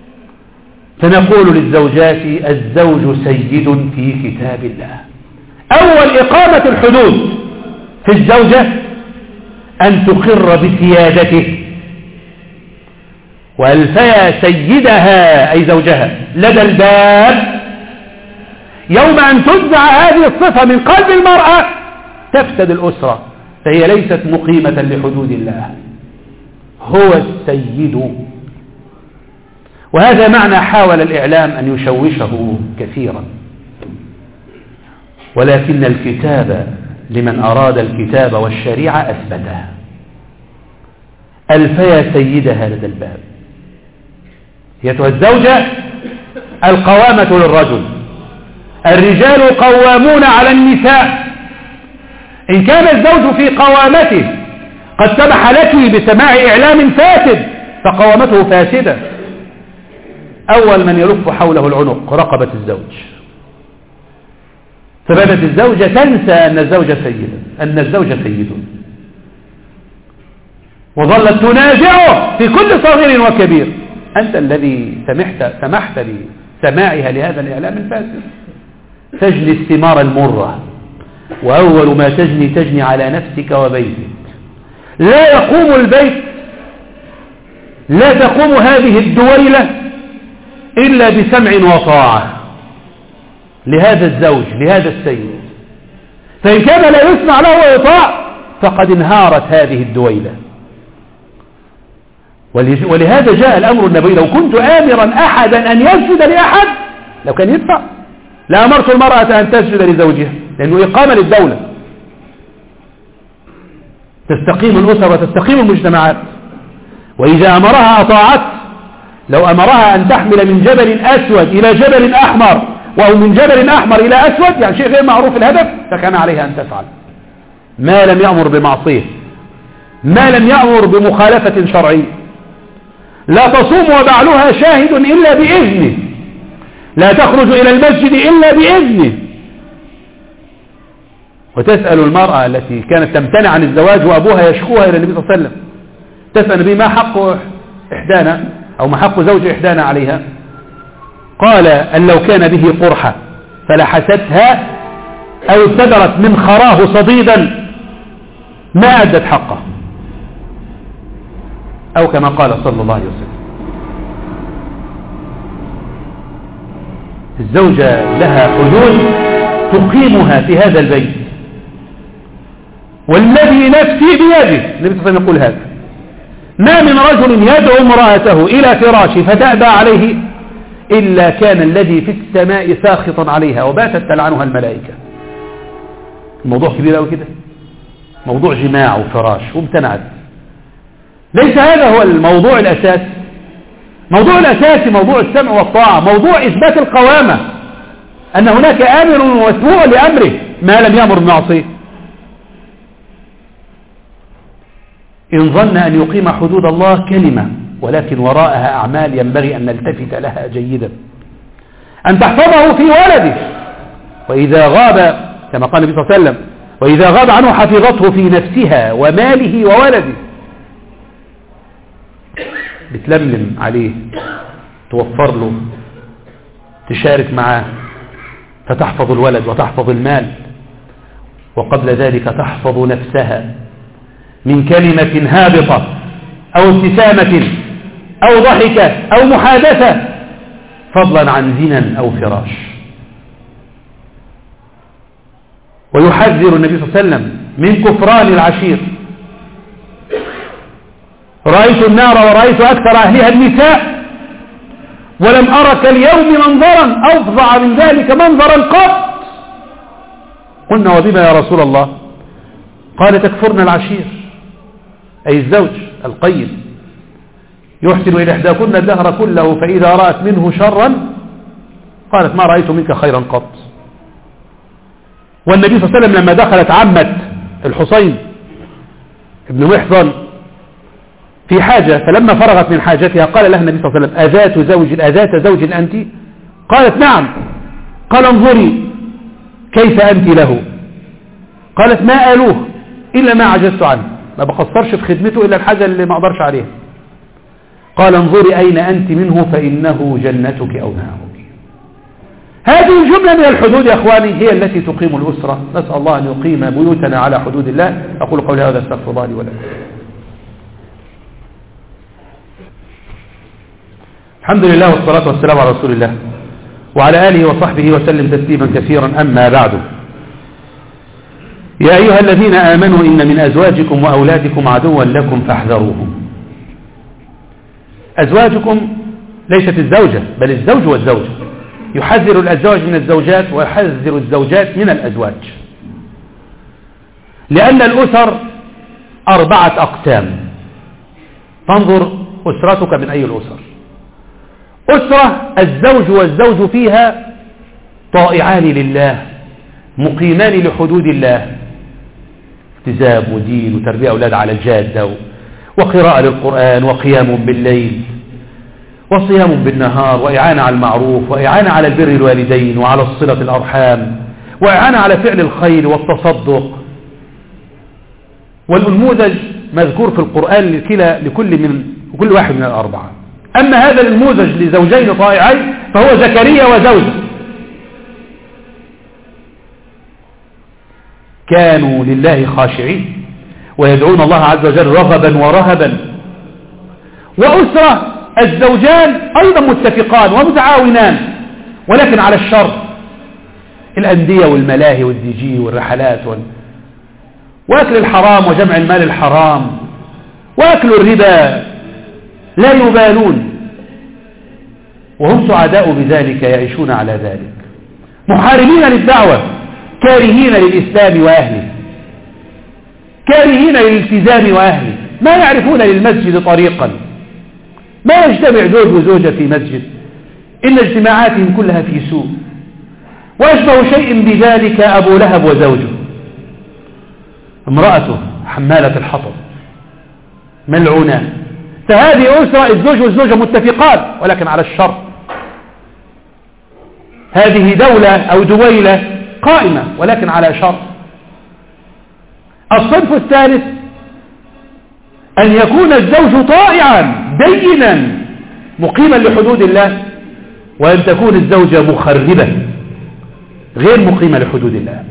فنقول للزوجات الزوج سيد في كتاب الله أول إقامة الحدود في الزوجة أن تقر بسيادته وألفيا سيدها أي زوجها لدى الباب يوم أن تنزع هذه الصفة من قلب المرأة تفسد الأسرة فهي ليست مقيمة لحدود الله هو السيد وهذا معنى حاول الإعلام أن يشوشه كثيرا ولكن الكتاب لمن أراد الكتاب والشريعة أثبتها ألفيا سيدها لدى الباب يتوى الزوجة القوامة للرجل الرجال قوامون على النساء إن كان الزوج في قوامته قد سمح لك بسماع إعلام فاسد فقوامته فاسدة أول من يلف حوله العنق رقبة الزوج فبدت الزوجة تنسى أن الزوج سيدا أن الزوج سيد وظلت تنازعه في كل صغير وكبير أنت الذي سمحت سمحت بسماعها لهذا الإعلام الفاسد تجني الثمار المرة وأول ما تجني تجني على نفسك وبيتك لا يقوم البيت لا تقوم هذه الدويلة إلا بسمع وطاعة لهذا الزوج لهذا السيد فإن كان لا يسمع له ويطاع فقد انهارت هذه الدويلة ولهذا جاء الأمر النبي لو كنت آمرا أحدا أن يسجد لأحد لو كان يدفع لأمرت المرأة أن تسجد لزوجها لأنه إقامة للدولة تستقيم الأسر وتستقيم المجتمعات وإذا أمرها أطاعت لو أمرها أن تحمل من جبل أسود إلى جبل أحمر وهو من جبل أحمر إلى أسود يعني شيء غير معروف الهدف فكان عليها أن تفعل ما لم يأمر بمعصيه ما لم يأمر بمخالفة شرعية لا تصوم وبعلها شاهد إلا بإذنه لا تخرج إلى المسجد إلا بإذنه وتسأل المرأة التي كانت تمتنع عن الزواج وأبوها يشكوها إلى النبي صلى الله عليه وسلم تسأل النبي ما حق إحدانا أو ما حق زوج إحدانا عليها قال أن لو كان به قرحة فلحستها أو استدرت من خراه صديدا ما أدت حقه أو كما قال صلى الله عليه وسلم الزوجة لها حدود تقيمها في هذا البيت والذي نفسي بيده النبي صلى الله عليه وسلم يقول هذا ما من رجل يدعو امرأته إلى فراشه فتأبى عليه إلا كان الذي في السماء ساخطا عليها وباتت تلعنها الملائكة الموضوع كبير أو كده موضوع جماع وفراش وامتنعت ليس هذا هو الموضوع الأساسي موضوع الأساسي موضوع السمع والطاعة موضوع إثبات القوامة أن هناك آمر وسوء لأمره ما لم يأمر بمعصيه إن ظن أن يقيم حدود الله كلمة ولكن وراءها أعمال ينبغي أن نلتفت لها جيدا أن تحفظه في ولده وإذا غاب كما قال النبي صلى الله عليه وسلم وإذا غاب عنه حفظته في نفسها وماله وولده بتلملم عليه توفر له تشارك معاه فتحفظ الولد وتحفظ المال وقبل ذلك تحفظ نفسها من كلمة هابطة أو ابتسامة أو ضحكة أو محادثة فضلا عن زنا أو فراش ويحذر النبي صلى الله عليه وسلم من كفران العشير رأيت النار ورأيت أكثر أهلها النساء ولم أرى كاليوم منظرا أفظع من ذلك منظرا قط قلنا وبما يا رسول الله قال تكفرن العشير أي الزوج القيم يحسن إلى إحداكن الدهر كله فإذا رأت منه شرا قالت ما رأيت منك خيرا قط والنبي صلى الله عليه وسلم لما دخلت عمة الحسين ابن محصن في حاجة فلما فرغت من حاجتها قال لها النبي صلى الله عليه وسلم أذات زوج أذات زوج أنت قالت نعم قال انظري كيف أنت له قالت ما آلوه إلا ما عجزت عنه ما بقصرش في خدمته إلا الحاجة اللي ما أقدرش عليها قال انظري أين أنت منه فإنه جنتك أو نارك هذه الجملة من الحدود يا أخواني هي التي تقيم الأسرة نسأل الله أن يقيم بيوتنا على حدود الله أقول قولي هذا استغفر الله لي ولكم الحمد لله والصلاة والسلام على رسول الله وعلى آله وصحبه وسلم تسليما كثيرا أما بعد يا أيها الذين آمنوا إن من أزواجكم وأولادكم عدوا لكم فاحذروهم أزواجكم ليست الزوجة بل الزوج والزوجة يحذر الأزواج من الزوجات ويحذر الزوجات من الأزواج لأن الأسر أربعة أقسام فانظر أسرتك من أي الأسر أسرة الزوج والزوج فيها طائعان لله مقيمان لحدود الله التزام ودين وتربية أولاد على الجادة وقراءة للقرآن وقيام بالليل وصيام بالنهار وإعانة على المعروف وإعانة على البر الوالدين وعلى الصلة الأرحام وإعانة على فعل الخير والتصدق والنموذج مذكور في القرآن لكلا لكل من كل واحد من الأربعة أما هذا النموذج لزوجين طائعين فهو زكريا وزوجه كانوا لله خاشعين ويدعون الله عز وجل رغبا ورهبا وأسرة الزوجان أيضا متفقان ومتعاونان ولكن على الشر الأندية والملاهي والدي جي والرحلات وال... وأكل الحرام وجمع المال الحرام وأكل الربا لا يبالون وهم سعداء بذلك يعيشون على ذلك محاربين للدعوة كارهين للإسلام وأهله كارهين للالتزام وأهله ما يعرفون للمسجد طريقا ما يجتمع زوج وزوجة في مسجد إن اجتماعاتهم كلها في سوء وأشبه شيء بذلك أبو لهب وزوجه امرأته حمالة الحطب ملعونة فهذه أسرة الزوج والزوجة متفقان ولكن على الشر هذه دولة أو دويلة قائمة ولكن على شر الصنف الثالث أن يكون الزوج طائعا دينا مقيما لحدود الله وأن تكون الزوجة مخربة غير مقيمة لحدود الله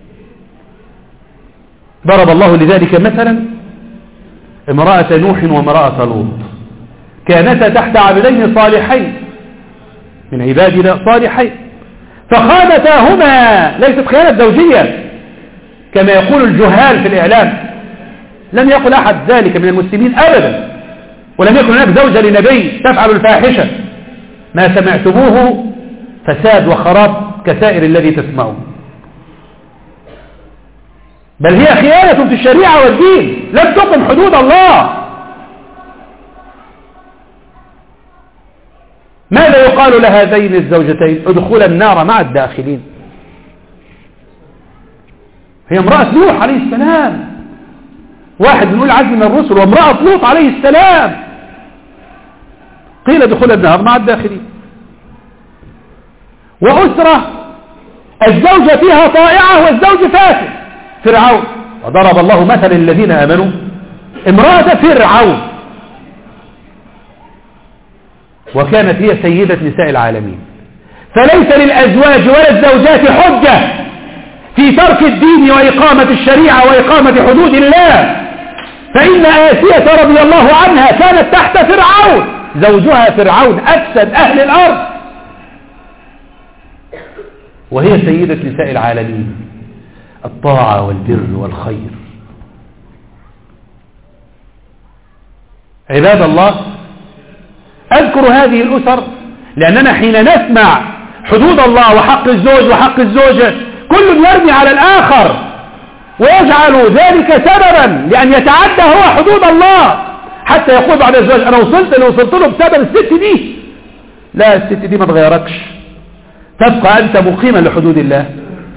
ضرب الله لذلك مثلا امرأة نوح وامرأة لوط كانتا تحت عبدين صالحين من عبادنا صالحين فخانتاهما ليست خيانة زوجية كما يقول الجهال في الإعلام لم يقل أحد ذلك من المسلمين أبدا ولم يكن هناك زوجة لنبي تفعل الفاحشة ما سمعتموه فساد وخراب كسائر الذي تسمعون بل هي خيانة في الشريعة والدين لم تقم حدود الله ماذا يقال لهذين الزوجتين ادخل النار مع الداخلين هي امرأة نوح عليه السلام واحد من العزم من الرسل وامرأة لوط عليه السلام قيل دخول النهر مع الداخلين وأسرة الزوجة فيها طائعة والزوج فاسد فرعون وضرب الله مثل الذين آمنوا امرأة فرعون وكانت هي سيدة نساء العالمين فليس للأزواج ولا الزوجات حجة في ترك الدين وإقامة الشريعة وإقامة حدود الله فإن آسية رضي الله عنها كانت تحت فرعون زوجها فرعون أفسد أهل الأرض وهي سيدة نساء العالمين الطاعة والبر والخير عباد الله أذكر هذه الأسر لأننا حين نسمع حدود الله وحق الزوج وحق الزوجة كل يرمي على الآخر ويجعل ذلك سببا لأن يتعدى هو حدود الله حتى يقول بعد الزواج أنا وصلت اللي وصلت له بسبب الست دي لا الست دي ما تغيركش تبقى أنت مقيما لحدود الله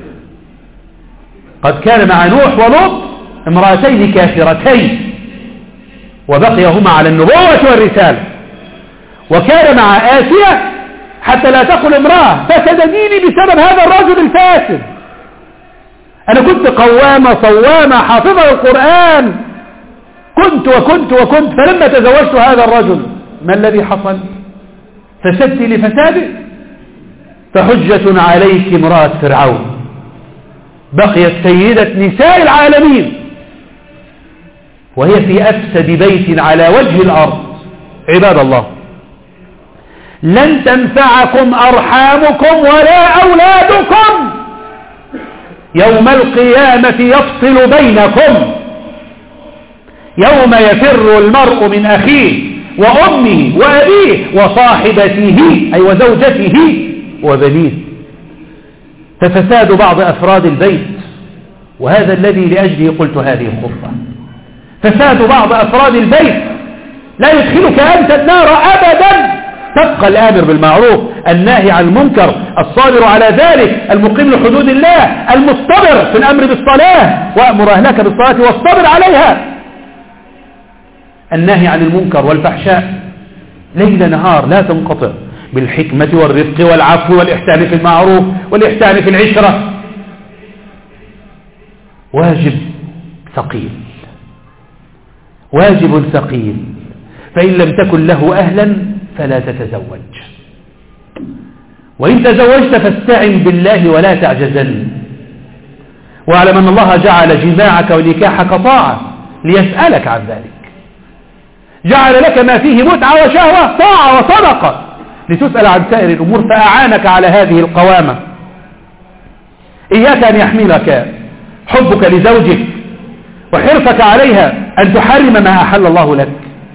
قد كان مع نوح ولوط امرأتين كافرتين وبقيهما على النبوة والرسالة وكان مع آسية حتى لا تقل امرأة فسد ديني بسبب هذا الرجل الفاسد أنا كنت قوامة صوامة حافظة القرآن كنت وكنت وكنت فلما تزوجت هذا الرجل ما الذي حصل فسدت لفساده فحجة عليك امرأة فرعون بقيت سيدة نساء العالمين وهي في أفسد بيت على وجه الأرض عباد الله لن تنفعكم أرحامكم ولا أولادكم يوم القيامة يفصل بينكم يوم يفر المرء من أخيه وأمه وأبيه وصاحبته أي وزوجته وبنيه ففساد بعض أفراد البيت وهذا الذي لأجله قلت هذه الخطة فساد بعض أفراد البيت لا يدخلك أنت النار أبدا تبقى الآمر بالمعروف الناهي عن المنكر الصابر على ذلك المقيم لحدود الله المصطبر في الأمر بالصلاة وأمر أهلك بالصلاة واصطبر عليها النهي عن المنكر والفحشاء ليل نهار لا تنقطع بالحكمة والرفق والعفو والإحسان في المعروف والإحسان في العشرة واجب ثقيل واجب ثقيل فإن لم تكن له أهلا فلا تتزوج وإن تزوجت فاستعن بالله ولا تعجزن واعلم أن الله جعل جماعك ونكاحك طاعة ليسألك عن ذلك جعل لك ما فيه متعة وشهوة طاعة وصدقة لتسأل عن سائر الأمور فأعانك على هذه القوامة إياك أن يحملك حبك لزوجك وحرصك عليها أن تحرم ما أحل الله لك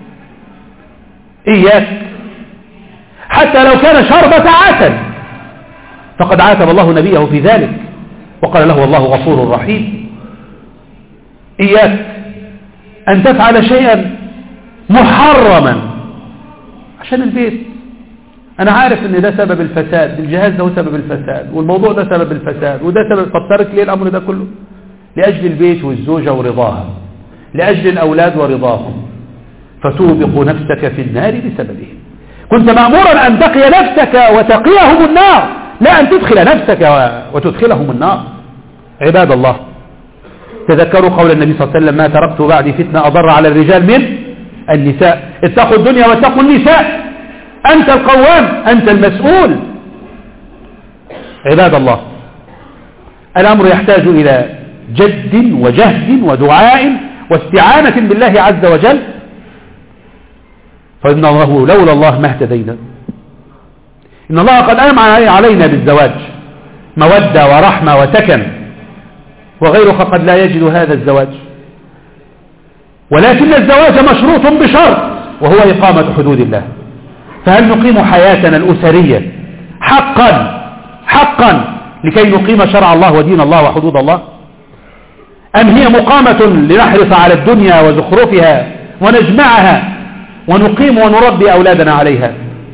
إياك حتى لو كان شربة عسل فقد عاتب الله نبيه في ذلك وقال له والله غفور رحيم إياك أن تفعل شيئا محرما عشان البيت أنا عارف أن ده سبب الفساد الجهاز ده هو سبب الفساد والموضوع ده سبب الفساد وده سبب طب ترك ليه الأمر ده كله لأجل البيت والزوجة ورضاها لأجل الأولاد ورضاهم فتوبق نفسك في النار بسببهم كنت مأمورا أن تقي نفسك وتقيهم النار لا أن تدخل نفسك وتدخلهم النار عباد الله تذكروا قول النبي صلى الله عليه وسلم ما تركت بعدي فتنة أضر على الرجال من النساء اتقوا الدنيا واتقوا النساء أنت القوام أنت المسؤول عباد الله الأمر يحتاج إلى جد وجهد ودعاء واستعانة بالله عز وجل فإن الله لولا الله ما اهتدينا إن الله قد أنعم علينا بالزواج مودة ورحمة وسكن وغيرك قد لا يجد هذا الزواج ولكن الزواج مشروط بشرط وهو إقامة حدود الله فهل نقيم حياتنا الأسرية حقا حقا لكي نقيم شرع الله ودين الله وحدود الله أم هي مقامة لنحرص على الدنيا وزخرفها ونجمعها ونقيم ونربي أولادنا عليها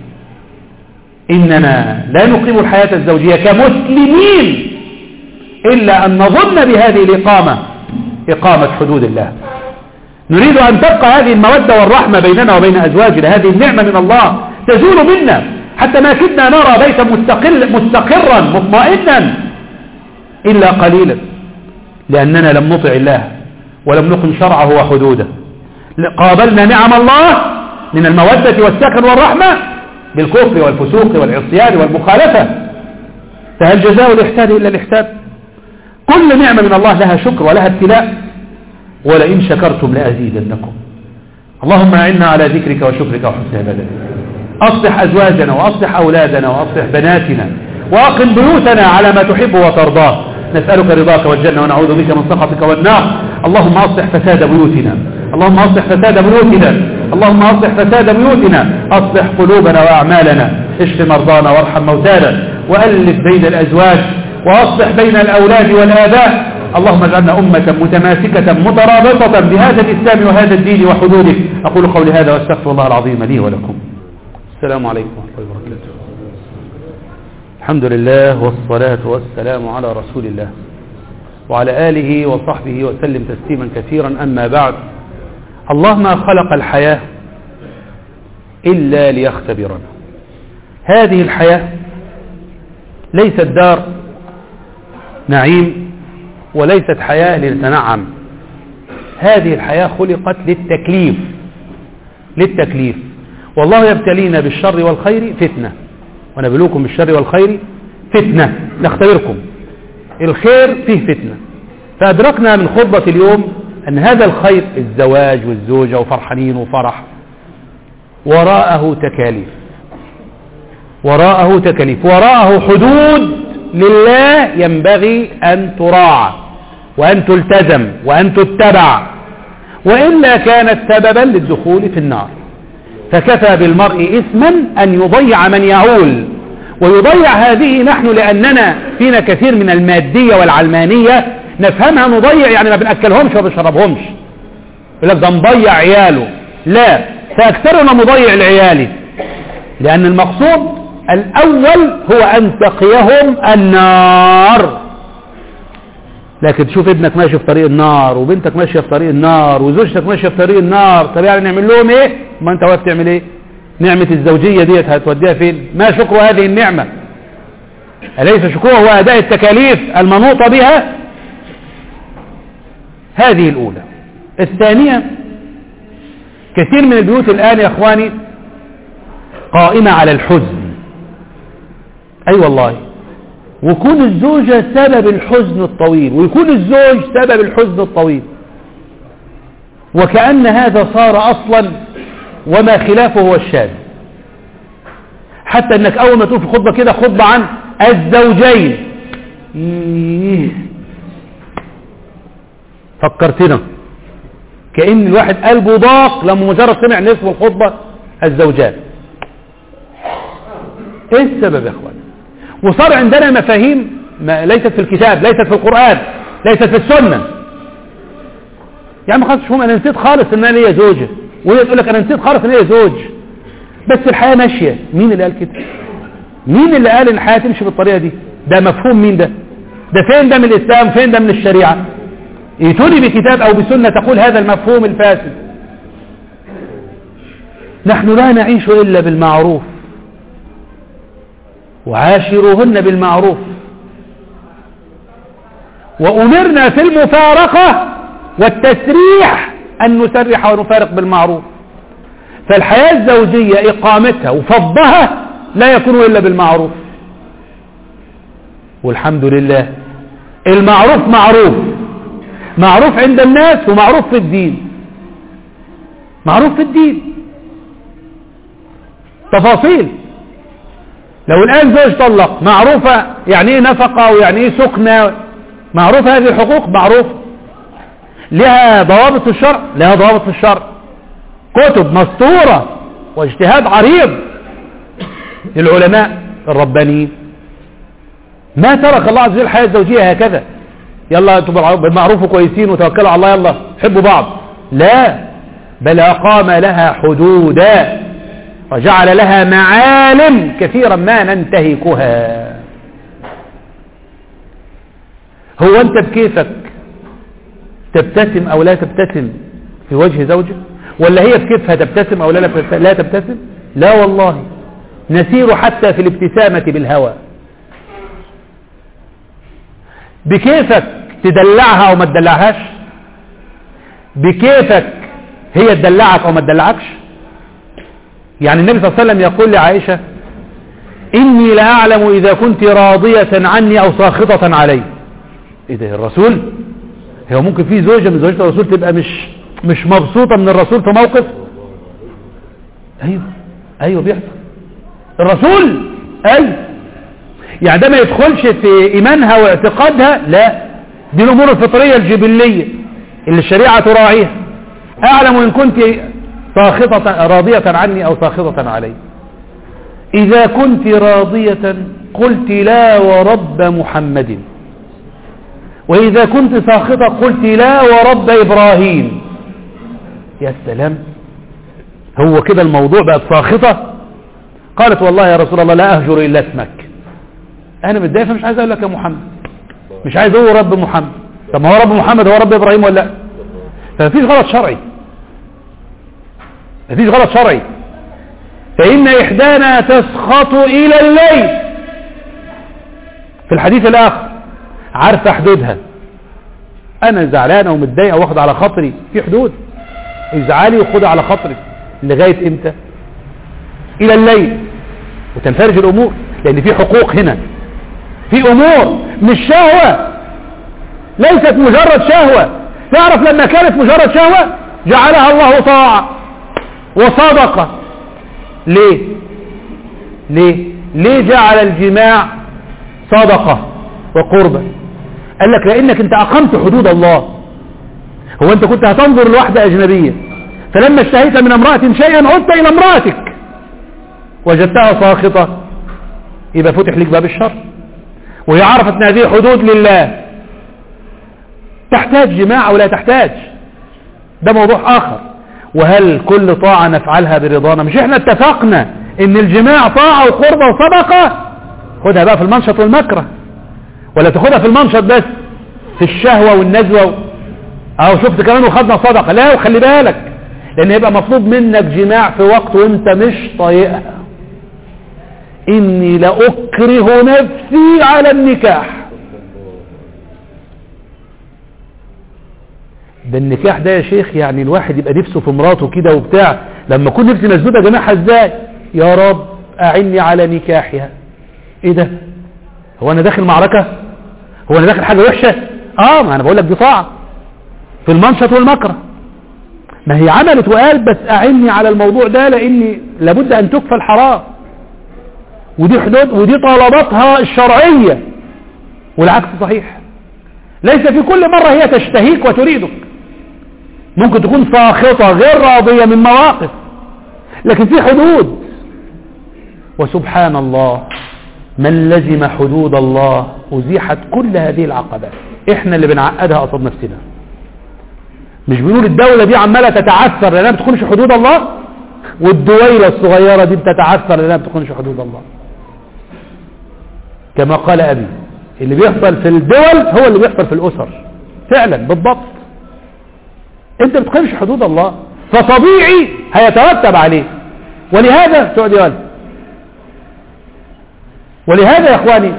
إننا لا نقيم الحياة الزوجية كمسلمين إلا أن نظن بهذه الإقامة إقامة حدود الله نريد أن تبقى هذه المودة والرحمة بيننا وبين أزواجنا هذه النعمة من الله تزول منا حتى ما كدنا نرى بيتا مستقل مستقرا مطمئنا إلا قليلا لأننا لم نطع الله ولم نقم شرعه وحدوده قابلنا نعم الله من المودة والسكن والرحمة بالكفر والفسوق والعصيان والمخالفة فهل جزاء الإحسان إلا الإحسان كل نعمة من الله لها شكر ولها ابتلاء ولئن شكرتم لأزيدنكم اللهم أعنا على ذكرك وشكرك وحسن عبادتك أصلح أزواجنا وأصلح أولادنا وأصلح بناتنا وأقم بيوتنا على ما تحب وترضاه نسألك رضاك والجنة ونعوذ بك من سخطك والنار اللهم أصلح فساد بيوتنا اللهم أصلح فساد بيوتنا اللهم أصلح فساد بيوتنا أصلح قلوبنا وأعمالنا اشف مرضانا وارحم موتانا وألف بين الأزواج وأصلح بين الأولاد والآباء اللهم اجعلنا أمة متماسكة مترابطة بهذا الإسلام وهذا الدين وحدوده أقول قولي هذا واستغفر الله العظيم لي ولكم السلام عليكم ورحمة الله وبركاته الحمد لله والصلاة والسلام على رسول الله وعلى آله وصحبه وسلم تسليما كثيرا أما بعد الله ما خلق الحياة إلا ليختبرنا هذه الحياة ليست دار نعيم وليست حياة للتنعم هذه الحياة خلقت للتكليف للتكليف والله يبتلينا بالشر والخير فتنة ونبلوكم بالشر والخير فتنة نختبركم الخير فيه فتنة فأدركنا من خطبة اليوم أن هذا الخير الزواج والزوجة وفرحانين وفرح وراءه تكاليف وراءه تكاليف وراءه حدود لله ينبغي أن تراعى وأن تلتزم وأن تتبع وإلا كانت سببا للدخول في النار فكفى بالمرء إثما أن يضيع من يعول ويضيع هذه نحن لأننا فينا كثير من المادية والعلمانية نفهمها نضيع يعني ما بنأكلهمش وما بنشربهمش يقول لك ده مضيع عياله لا فأكثرنا مضيع لعياله لأن المقصود الأول هو أن تقيهم النار لكن تشوف ابنك ماشي في طريق النار وبنتك ماشية في طريق النار وزوجتك ماشية في طريق النار طب يعني نعمل لهم ايه ما انت واقف تعمل ايه نعمة الزوجية ديت هتوديها فين ما شكر هذه النعمة أليس شكرها هو أداء التكاليف المنوطة بها هذه الأولى الثانية كثير من البيوت الآن يا أخواني قائمة على الحزن أي أيوة والله ويكون الزوجة سبب الحزن الطويل ويكون الزوج سبب الحزن الطويل وكأن هذا صار أصلا وما خلافه هو الشاذ حتى انك اول ما تقول في خطبة كده خطبة عن الزوجين إيه. فكرتنا كأن الواحد قلبه ضاق لما مجرد سمع نصف الخطبة الزوجات ايه السبب يا اخوان وصار عندنا مفاهيم ما ليست في الكتاب ليست في القرآن ليست في السنة يعني ما خلاص هم انا نسيت خالص ان انا ليا زوجة وهي تقول لك انا نسيت خالص ان ليا زوج بس الحياة ماشية مين اللي قال كده مين اللي قال ان الحياة تمشي بالطريقة دي ده مفهوم مين ده ده فين ده من الاسلام فين ده من الشريعة ائتوني بكتاب او بسنة تقول هذا المفهوم الفاسد نحن لا نعيش الا بالمعروف وعاشروهن بالمعروف وأمرنا في المفارقة والتسريح أن نسرح ونفارق بالمعروف فالحياة الزوجية إقامتها وفضها لا يكون إلا بالمعروف والحمد لله المعروف معروف معروف عند الناس ومعروف في الدين معروف في الدين تفاصيل لو الآن زوج طلق معروفة يعني ايه نفقة ويعني ايه سكنة معروفة هذه الحقوق معروفة لها ضوابط في الشرع لها ضوابط في الشرع كتب مسطورة واجتهاد عريض للعلماء الربانيين ما ترك الله عز وجل الحياة الزوجية هكذا يلا انتم بالمعروف كويسين وتوكلوا على الله يلا حبوا بعض لا بل أقام لها حدودا وجعل لها معالم كثيرا ما ننتهكها هو أنت بكيفك تبتسم أو لا تبتسم في وجه زوجك ولا هي بكيفها تبتسم أو لا لا تبتسم لا والله نسير حتى في الابتسامة بالهوى بكيفك تدلعها أو ما تدلعهاش بكيفك هي تدلعك أو ما تدلعكش يعني النبي صلى الله عليه وسلم يقول لعائشة إني لأعلم إذا كنت راضية عني أو ساخطة علي إيه ده الرسول هو ممكن في زوجة من زوجة الرسول تبقى مش مش مبسوطة من الرسول في موقف أيوه أيوه بيحصل الرسول أيوه يعني ده ما يدخلش في إيمانها واعتقادها لا دي الأمور الفطرية الجبلية اللي الشريعة تراعيها أعلم إن كنت ساخطة راضية عني أو ساخطة علي إذا كنت راضية قلت لا ورب محمد وإذا كنت ساخطة قلت لا ورب إبراهيم يا سلام هو كده الموضوع بقت ساخطة قالت والله يا رسول الله لا أهجر إلا اسمك أنا متضايق فمش عايز أقول لك يا محمد مش عايز أقول رب محمد طب ما هو رب محمد هو رب إبراهيم ولا لا فمفيش غلط شرعي مفيش غلط شرعي فإن إحدانا تسخط إلى الليل في الحديث الآخر عارفة حدودها أنا زعلانة ومتضايقة واخد على خاطري في حدود ازعالي وخد على خاطري لغاية إمتى إلى الليل وتنفرج الأمور لأن في حقوق هنا في امور مش شهوة ليست مجرد شهوة تعرف لما كانت مجرد شهوة جعلها الله طاعة وصدقة ليه ليه ليه جعل الجماع صدقة وقربة قال لك لانك انت اقمت حدود الله هو انت كنت هتنظر لواحدة اجنبية فلما اشتهيت من امرأة شيئا عدت الى امرأتك وجدتها ساخطة يبقى فتح لك باب الشر وهي عرفت ان هذه حدود لله تحتاج جماع ولا تحتاج ده موضوع اخر وهل كل طاعة نفعلها برضانا مش احنا اتفقنا ان الجماع طاعة وقربة وصدقة خدها بقى في المنشط والمكره ولا تاخدها في المنشط بس في الشهوة والنزوة اهو شفت كمان وخدنا صدقة لا وخلي بالك لان يبقى مطلوب منك جماع في وقت وانت مش طايقها اني لاكره نفسي على النكاح ده النكاح ده يا شيخ يعني الواحد يبقى نفسه في مراته كده وبتاع لما اكون نفسي مسدودة جماعها ازاي يا رب اعني على نكاحها ايه ده هو انا داخل معركة هو انا داخل حاجة وحشة اه ما انا بقول لك دي طاعة في المنشط والمكره ما هي عملت وقال بس اعني على الموضوع ده لاني لابد ان تكفى الحرام ودي حدود ودي طلباتها الشرعية والعكس صحيح ليس في كل مرة هي تشتهيك وتريدك ممكن تكون ساخطة غير راضية من مواقف لكن في حدود وسبحان الله من لزم حدود الله أزيحت كل هذه العقبات احنا اللي بنعقدها قصاد نفسنا مش بنقول الدولة دي عمالة تتعثر لأنها بتكونش حدود الله والدويلة الصغيرة دي بتتعثر لأنها بتكونش حدود الله كما قال أبي اللي بيحصل في الدول هو اللي بيحصل في الأسر فعلا بالضبط انت بتقيمش حدود الله فطبيعي هيترتب عليه ولهذا تقعد يقول ولهذا يا اخواني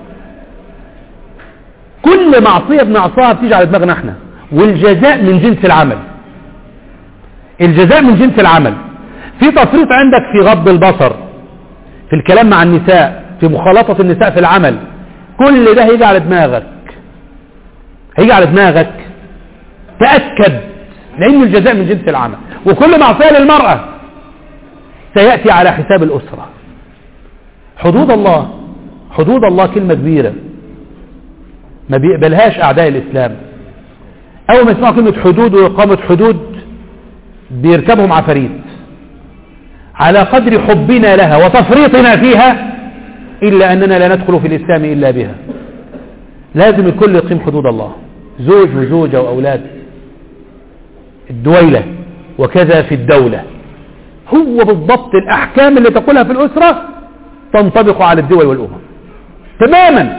كل معصية بنعصاها بتيجي على دماغنا احنا والجزاء من جنس العمل الجزاء من جنس العمل في تفريط عندك في غض البصر في الكلام مع النساء في مخالطة النساء في العمل كل ده هيجي على دماغك هيجي على دماغك تأكد لأن الجزاء من جنس العمل وكل معصية للمرأة سيأتي على حساب الأسرة حدود الله حدود الله كلمة كبيرة ما بيقبلهاش أعداء الإسلام أول ما يسمعوا كلمة حدود وإقامة حدود بيركبهم عفاريت على قدر حبنا لها وتفريطنا فيها إلا أننا لا ندخل في الإسلام إلا بها لازم الكل يقيم حدود الله زوج وزوجة وأولاد الدويلة وكذا في الدولة هو بالضبط الأحكام اللي تقولها في الأسرة تنطبق على الدول والأمم تماما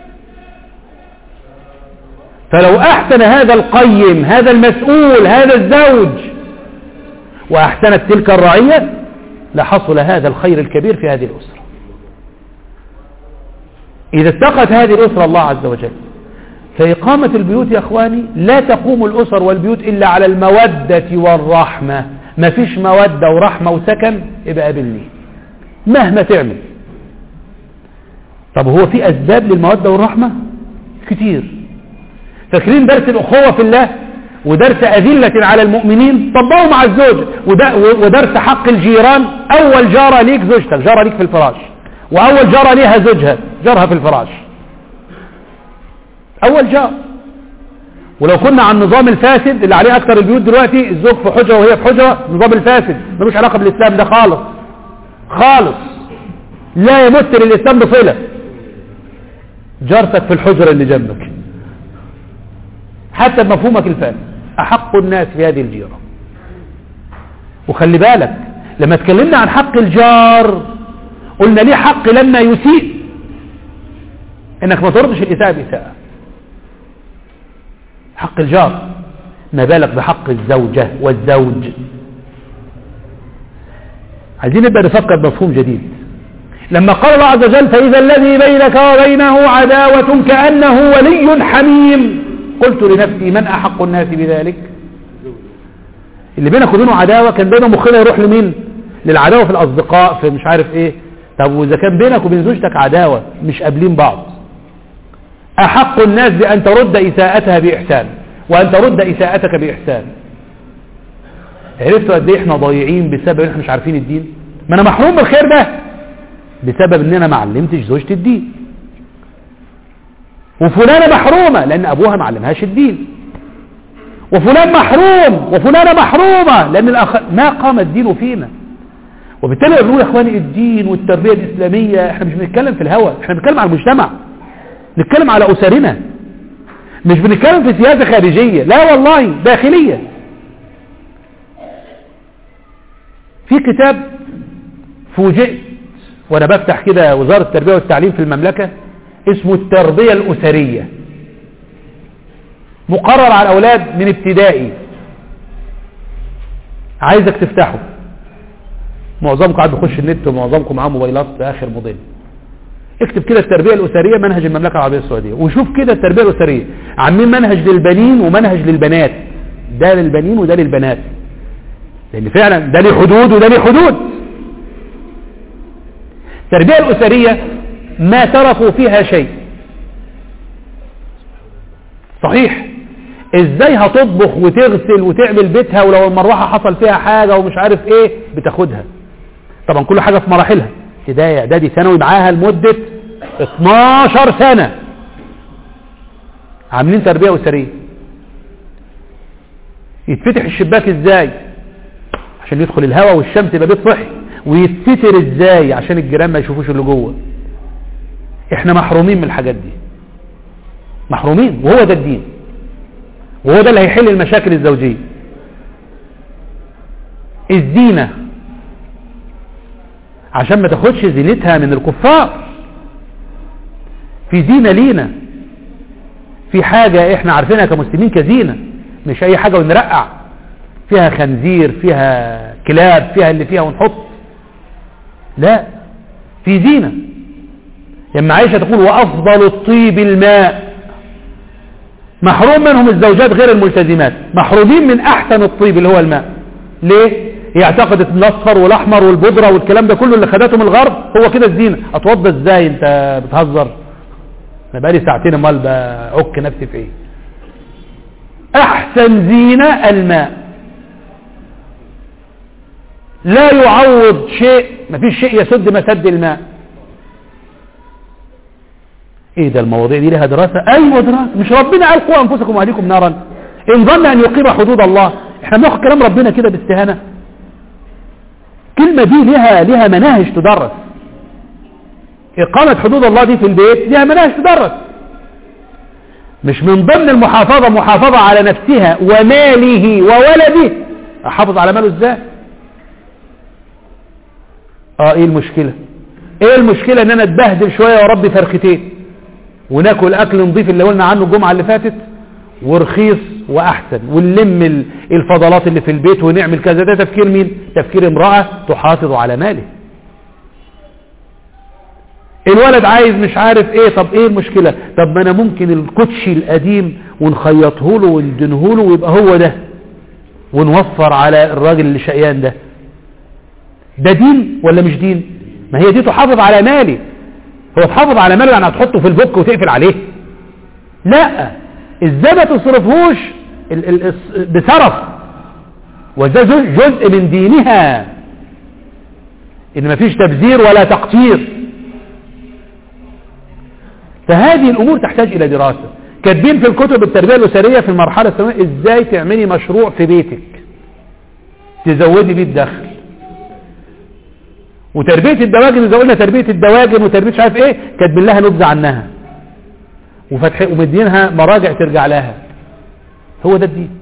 فلو أحسن هذا القيم هذا المسؤول هذا الزوج وأحسنت تلك الرعية لحصل هذا الخير الكبير في هذه الأسرة إذا اتقت هذه الأسرة الله عز وجل فإقامة البيوت يا أخواني لا تقوم الأسر والبيوت إلا على المودة والرحمة ما فيش مودة ورحمة وسكن يبقى قابلني مهما تعمل طب هو في أسباب للمودة والرحمة كتير فاكرين درس الأخوة في الله ودرس أذلة على المؤمنين طبقوا مع الزوج ودرس حق الجيران أول جارة ليك زوجتك جارة ليك في الفراش وأول جارة ليها زوجها جارها في الفراش أول جار ولو كنا عن النظام الفاسد اللي عليه أكثر البيوت دلوقتي الزوج في حجرة وهي في حجرة النظام الفاسد ملوش علاقة بالإسلام ده خالص خالص لا يمثل الإسلام بصلة جارتك في الحجرة اللي جنبك حتى بمفهومك الفاسد أحق الناس في هذه الجيرة وخلي بالك لما تكلمنا عن حق الجار قلنا ليه حق لما يسيء انك ما تردش الإساءة بإساءة حق الجار ما بالك بحق الزوجة والزوج عايزين نبدأ نفكر بمفهوم جديد لما قال الله عز وجل فإذا الذي بينك وبينه عداوة كأنه ولي حميم قلت لنفسي من أحق الناس بذلك اللي بينك وبينه عداوة كان بينه مخنا يروح لمين للعداوة في الأصدقاء في مش عارف ايه طب وإذا كان بينك وبين زوجتك عداوة مش قابلين بعض أحق الناس بأن ترد إساءتها بإحسان وأن ترد إساءتك بإحسان عرفتوا قد ايه احنا ضايعين بسبب ان احنا مش عارفين الدين ما انا محروم من الخير ده بسبب ان انا ما علمتش زوجتي الدين وفلانة محرومة لان ابوها ما علمهاش الدين وفلان محروم وفلانة محرومة لان الأخ... ما قام الدين فينا وبالتالي يقولوا يا اخواني الدين والتربية الاسلامية احنا مش بنتكلم في الهوى احنا بنتكلم على المجتمع نتكلم على اسرنا مش بنتكلم في سياسة خارجية لا والله داخلية في كتاب فوجئت وانا بفتح كده وزارة التربية والتعليم في المملكة اسمه التربية الأسرية مقرر على الأولاد من ابتدائي عايزك تفتحه معظمكم قاعد بيخش النت ومعظمكم معاه موبايلات آخر موديل اكتب كده التربية الأسرية منهج المملكة العربية السعودية وشوف كده التربية الأسرية عاملين منهج للبنين ومنهج للبنات ده للبنين وده للبنات لأن فعلا ده ليه حدود وده ليه حدود التربية الأسرية ما تركوا فيها شيء صحيح ازاي هتطبخ وتغسل وتعمل بيتها ولو المروحة حصل فيها حاجة ومش عارف ايه بتاخدها طبعا كل حاجة في مراحلها ابتدائي اعدادي ثانوي معاها لمدة 12 سنة عاملين تربية أسرية يتفتح الشباك ازاي عشان يدخل الهواء والشمس يبقى بيت صحي ويتستر ازاي عشان الجيران ما يشوفوش اللي جوه احنا محرومين من الحاجات دي محرومين وهو ده الدين وهو ده اللي هيحل المشاكل الزوجية الزينة عشان ما تاخدش زينتها من الكفار في زينة لينا في حاجة احنا عارفينها كمسلمين كزينة مش اي حاجة ونرقع فيها خنزير فيها كلاب فيها اللي فيها ونحط لا في زينة لما عائشة تقول وأفضل الطيب الماء محروم منهم الزوجات غير الملتزمات محرومين من أحسن الطيب اللي هو الماء ليه؟ هي اعتقدت الاصفر والاحمر والبودرة والكلام ده كله اللي خدته من الغرب هو كده الزينة اتوضى ازاي انت بتهزر انا بقالي ساعتين امال بعك نفسي في ايه احسن زينة الماء لا يعوض شيء مفيش شيء يسد مسد الماء ايه ده المواضيع دي لها دراسة ايوه دراسة مش ربنا قال قوا انفسكم واهليكم نارا ان ظن ان يقيم حدود الله احنا بناخد كلام ربنا كده باستهانة كلمة دي لها لها مناهج تدرس اقامة حدود الله دي في البيت لها مناهج تدرس مش من ضمن المحافظة محافظة على نفسها وماله وولده احافظ على ماله ازاي اه ايه المشكلة ايه المشكلة ان انا اتبهدل شوية وربي فرختين وناكل اكل نظيف اللي قلنا عنه الجمعة اللي فاتت ورخيص واحسن ونلم الفضلات اللي في البيت ونعمل كذا ده تفكير مين تفكير امرأة تحافظ على ماله الولد عايز مش عارف ايه طب ايه المشكلة طب ما انا ممكن الكوتشي القديم ونخيطه له وندنه له ويبقى هو ده ونوفر على الراجل اللي شقيان ده ده دين ولا مش دين ما هي دي تحافظ على مالي هو تحافظ على ماله يعني هتحطه في البوك وتقفل عليه لا ازاي ما تصرفهوش ال ال بسرف وده جزء من دينها ان مفيش تبذير ولا تقتير فهذه الامور تحتاج الى دراسة كاتبين في الكتب التربية الاسرية في المرحلة الثانوية ازاي تعملي مشروع في بيتك تزودي بيه الدخل وتربية الدواجن اذا قلنا تربية الدواجن وتربية مش عارف ايه كاتبين لها نبذة عنها وفتح ومدينها مراجع ترجع لها هو ده الدين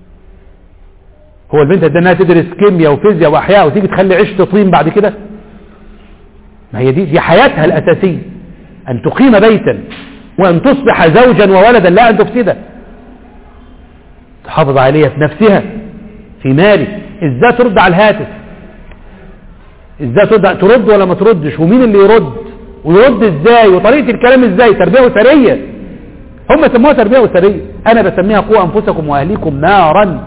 هو البنت ده انها تدرس كيمياء وفيزياء واحياء وتيجي تخلي عيش طين بعد كده ما هي دي دي حياتها الاساسيه ان تقيم بيتا وان تصبح زوجا وولدا لا ان تفسده تحافظ عليها في نفسها في مالك ازاي ترد على الهاتف ازاي ترد ترد ولا ما تردش ومين اللي يرد ويرد ازاي وطريقة الكلام ازاي تربية اسرية هم سموها تربية اسرية انا بسميها قوة انفسكم واهليكم نارا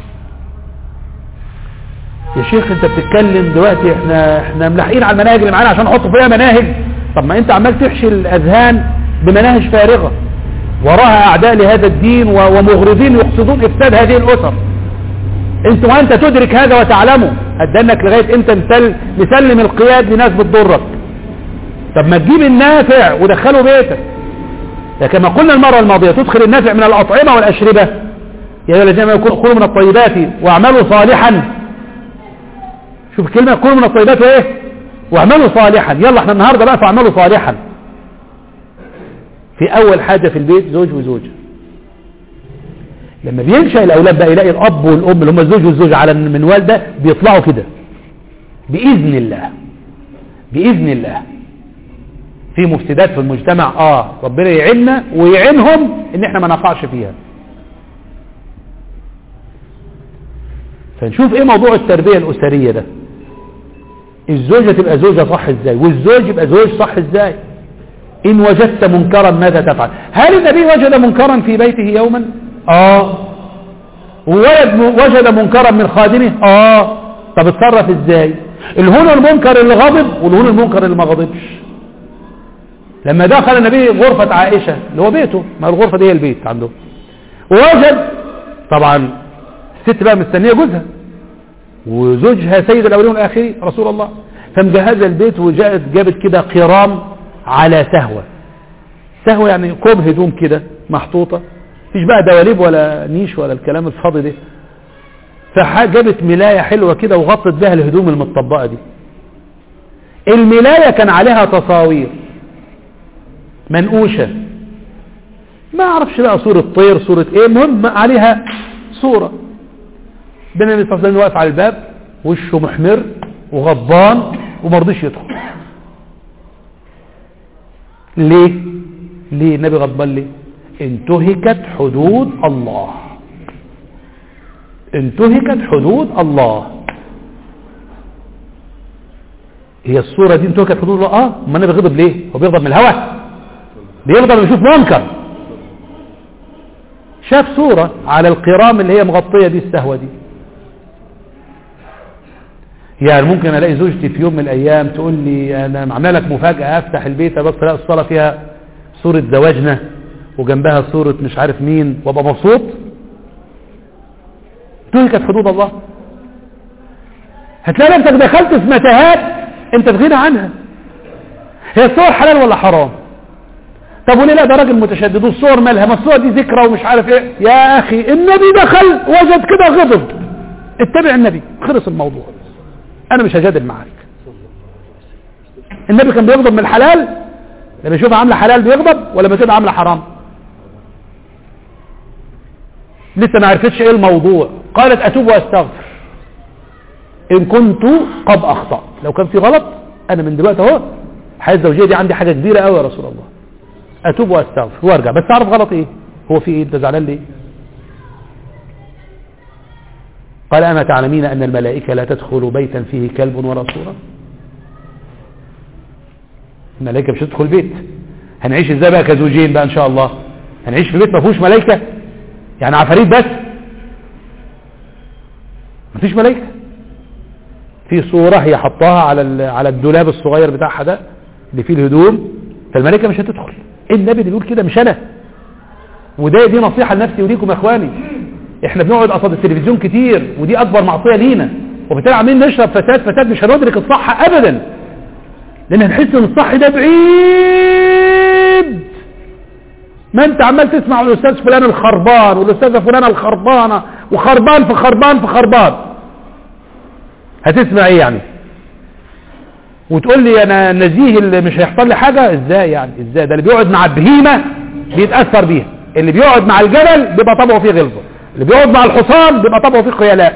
يا شيخ انت بتتكلم دلوقتي احنا احنا ملاحقين على المناهج اللي معانا عشان نحط فيها مناهج طب ما انت عمال تحشي الاذهان بمناهج فارغة وراها أعداء لهذا الدين ومغرضين يقصدون إفساد هذه الأسر انت وانت تدرك هذا وتعلمه هتدنك لغاية انت نسلم القياد لناس بتضرك طب ما تجيب النافع ودخله بيتك كما قلنا المرة الماضية تدخل النافع من الأطعمة والأشربة يا أيها الذين يكون كلوا من الطيبات واعملوا صالحا شوف كلمة كلوا من الطيبات ايه واعملوا صالحا يلا احنا النهاردة بقى فاعملوا صالحا في أول حاجة في البيت زوج وزوجة لما بينشأ الأولاد بقى يلاقي الأب والأم اللي هم الزوج والزوجة على المنوال ده بيطلعوا كده بإذن الله بإذن الله في مفسدات في المجتمع آه ربنا يعيننا ويعينهم إن إحنا ما نقعش فيها فنشوف إيه موضوع التربية الأسرية ده الزوجة تبقى زوجة صح إزاي والزوج يبقى زوج صح إزاي إن وجدت منكرا ماذا تفعل هل النبي وجد منكرا في بيته يوما آه وولد وجد منكرا من خادمه آه طب اتصرف ازاي الهون المنكر اللي غضب والهون المنكر اللي ما غضبش لما دخل النبي غرفة عائشة اللي هو بيته ما الغرفة دي هي البيت عنده ووجد طبعا الست بقى مستنية جوزها وزوجها سيد الأولين والآخرين رسول الله فمجهزة البيت وجاءت جابت كده قرام على سهوة سهوة يعني كوب هدوم كده محطوطة مفيش بقى دواليب ولا نيش ولا الكلام الفاضي ده فجابت ملاية حلوة كده وغطت بها الهدوم المطبقة دي الملاية كان عليها تصاوير منقوشة ما اعرفش بقى صورة طير صورة ايه المهم عليها صورة بين النبي صلى الله عليه وسلم واقف على الباب وشه محمر وغضبان ومرضيش يدخل ليه ليه النبي غضبان ليه انتهكت حدود الله انتهكت حدود الله هي الصورة دي انتهكت حدود الله اه ما النبي غضب ليه هو بيغضب من الهوى بيغضب لما يشوف منكر شاف صورة على القرام اللي هي مغطية دي السهوة دي يعني ممكن الاقي زوجتي في يوم من الايام تقول لي انا عامله لك مفاجاه افتح البيت بس الاقي الصاله فيها صوره زواجنا وجنبها صوره مش عارف مين وابقى مبسوط تهلكت حدود الله هتلاقي نفسك دخلت في متاهات انت في غنى عنها هي الصور حلال ولا حرام طب وليه لا ده راجل متشدد والصور مالها ما الصور دي ذكرى ومش عارف ايه يا اخي النبي دخل وجد كده غضب اتبع النبي خلص الموضوع انا مش هجادل معاك النبي كان بيغضب من الحلال لما يشوفها عامله حلال بيغضب ولا لما تبقى عامله حرام لسه ما عرفتش ايه الموضوع قالت اتوب واستغفر ان كنت قد اخطات لو كان في غلط انا من دلوقتي اهو الحياه الزوجيه دي عندي حاجه كبيره قوي يا رسول الله اتوب واستغفر وارجع بس اعرف غلط ايه هو في ايه انت زعلان ليه قال أما تعلمين أن الملائكة لا تدخل بيتا فيه كلب ولا صورة الملائكة مش تدخل بيت هنعيش ازاي بقى كزوجين بقى ان شاء الله هنعيش في بيت ما فيهوش ملائكة يعني عفاريت بس ما فيش ملائكة في صورة هي حطاها على على الدولاب الصغير بتاعها ده اللي فيه الهدوم فالملائكة مش هتدخل النبي اللي بيقول كده مش انا وده دي نصيحة لنفسي وليكم يا اخواني احنا بنقعد قصاد التلفزيون كتير ودي اكبر معصية لينا وبالتالي عاملين نشرب فساد فساد مش هندرك الصح ابدا لان هنحس ان الصح ده بعيد ما انت عمال تسمع الاستاذ فلان الخربان والاستاذه فلانه الخربانه وخربان في خربان في خربان هتسمع ايه يعني وتقول لي انا نزيه اللي مش هيحصل لي حاجه ازاي يعني ازاي ده اللي بيقعد مع البهيمه بيتاثر بيها اللي بيقعد مع الجبل بيبقى طبعه فيه غلظه اللي بيقعد مع الحصان بيبقى طبعه فيه خيلاء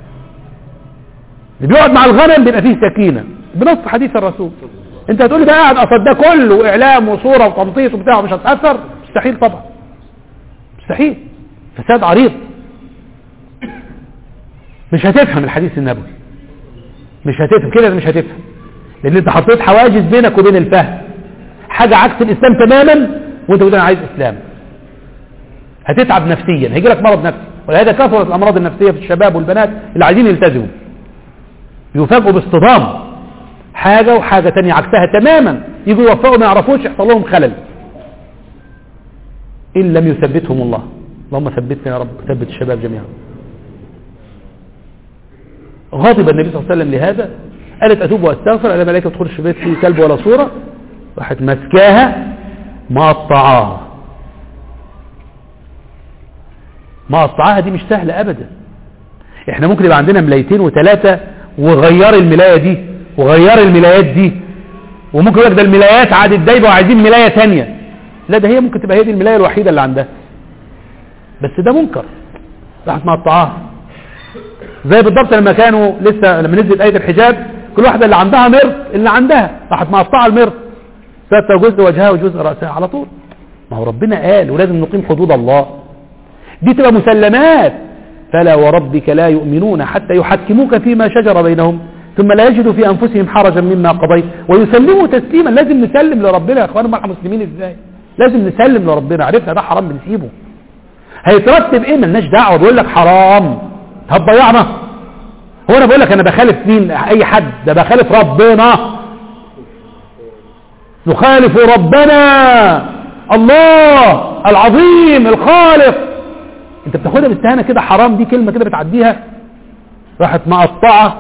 اللي بيقعد مع الغنم بيبقى فيه سكينة بنص حديث الرسول انت هتقول لي ده قاعد قصد ده كله اعلام وصورة وتنطيط وبتاع مش هتأثر مستحيل طبعا مستحيل فساد عريض مش هتفهم الحديث النبوي مش هتفهم كده مش هتفهم لان انت حطيت حواجز بينك وبين الفهم حاجة عكس الاسلام تماما وانت بتقول انا عايز اسلام هتتعب نفسيا هيجي لك مرض نفسي ولهذا كثرت الامراض النفسيه في الشباب والبنات اللي عايزين يلتزموا يفاجئوا باصطدام حاجه وحاجه ثانيه عكسها تماما يجوا يوفقوا ما يعرفوش يحصل لهم خلل إن لم يثبتهم الله اللهم ثبتنا يا رب ثبت الشباب جميعا غاضب النبي صلى الله عليه وسلم لهذا قالت أتوب وأستغفر قال الملائكة تدخل البيت فيه كلب ولا صورة راحت ماسكاها مقطعاها مقطعاها دي مش سهلة أبدا احنا ممكن يبقى عندنا ملايتين وثلاثة وغير الملاية دي وغير الملايات دي وممكن يقول لك ده الملايات عادت دايبة وعايزين ملاية تانية لا ده هي ممكن تبقى هي دي الملاية الوحيدة اللي عندها بس ده منكر راحت مقطعاها زي بالضبط لما كانوا لسه لما نزلت آية الحجاب كل واحدة اللي عندها مرض اللي عندها راحت مقطعة المرض ستة جزء وجهها وجزء رأسها على طول ما هو ربنا قال ولازم نقيم حدود الله دي تبقى مسلمات فلا وربك لا يؤمنون حتى يحكموك فيما شجر بينهم ثم لا يجدوا في أنفسهم حرجا مما قضيت ويسلموا تسليما لازم نسلم لربنا يا اخوان احنا مسلمين ازاي لازم نسلم لربنا عرفنا ده حرام بنسيبه هيترتب ايه ملناش دعوه بيقول لك حرام هتضيعنا هو انا بقول لك انا بخالف مين اي حد ده بخالف ربنا نخالف ربنا الله العظيم الخالق انت بتاخدها باستهانه كده حرام دي كلمه كده بتعديها راحت مقطعه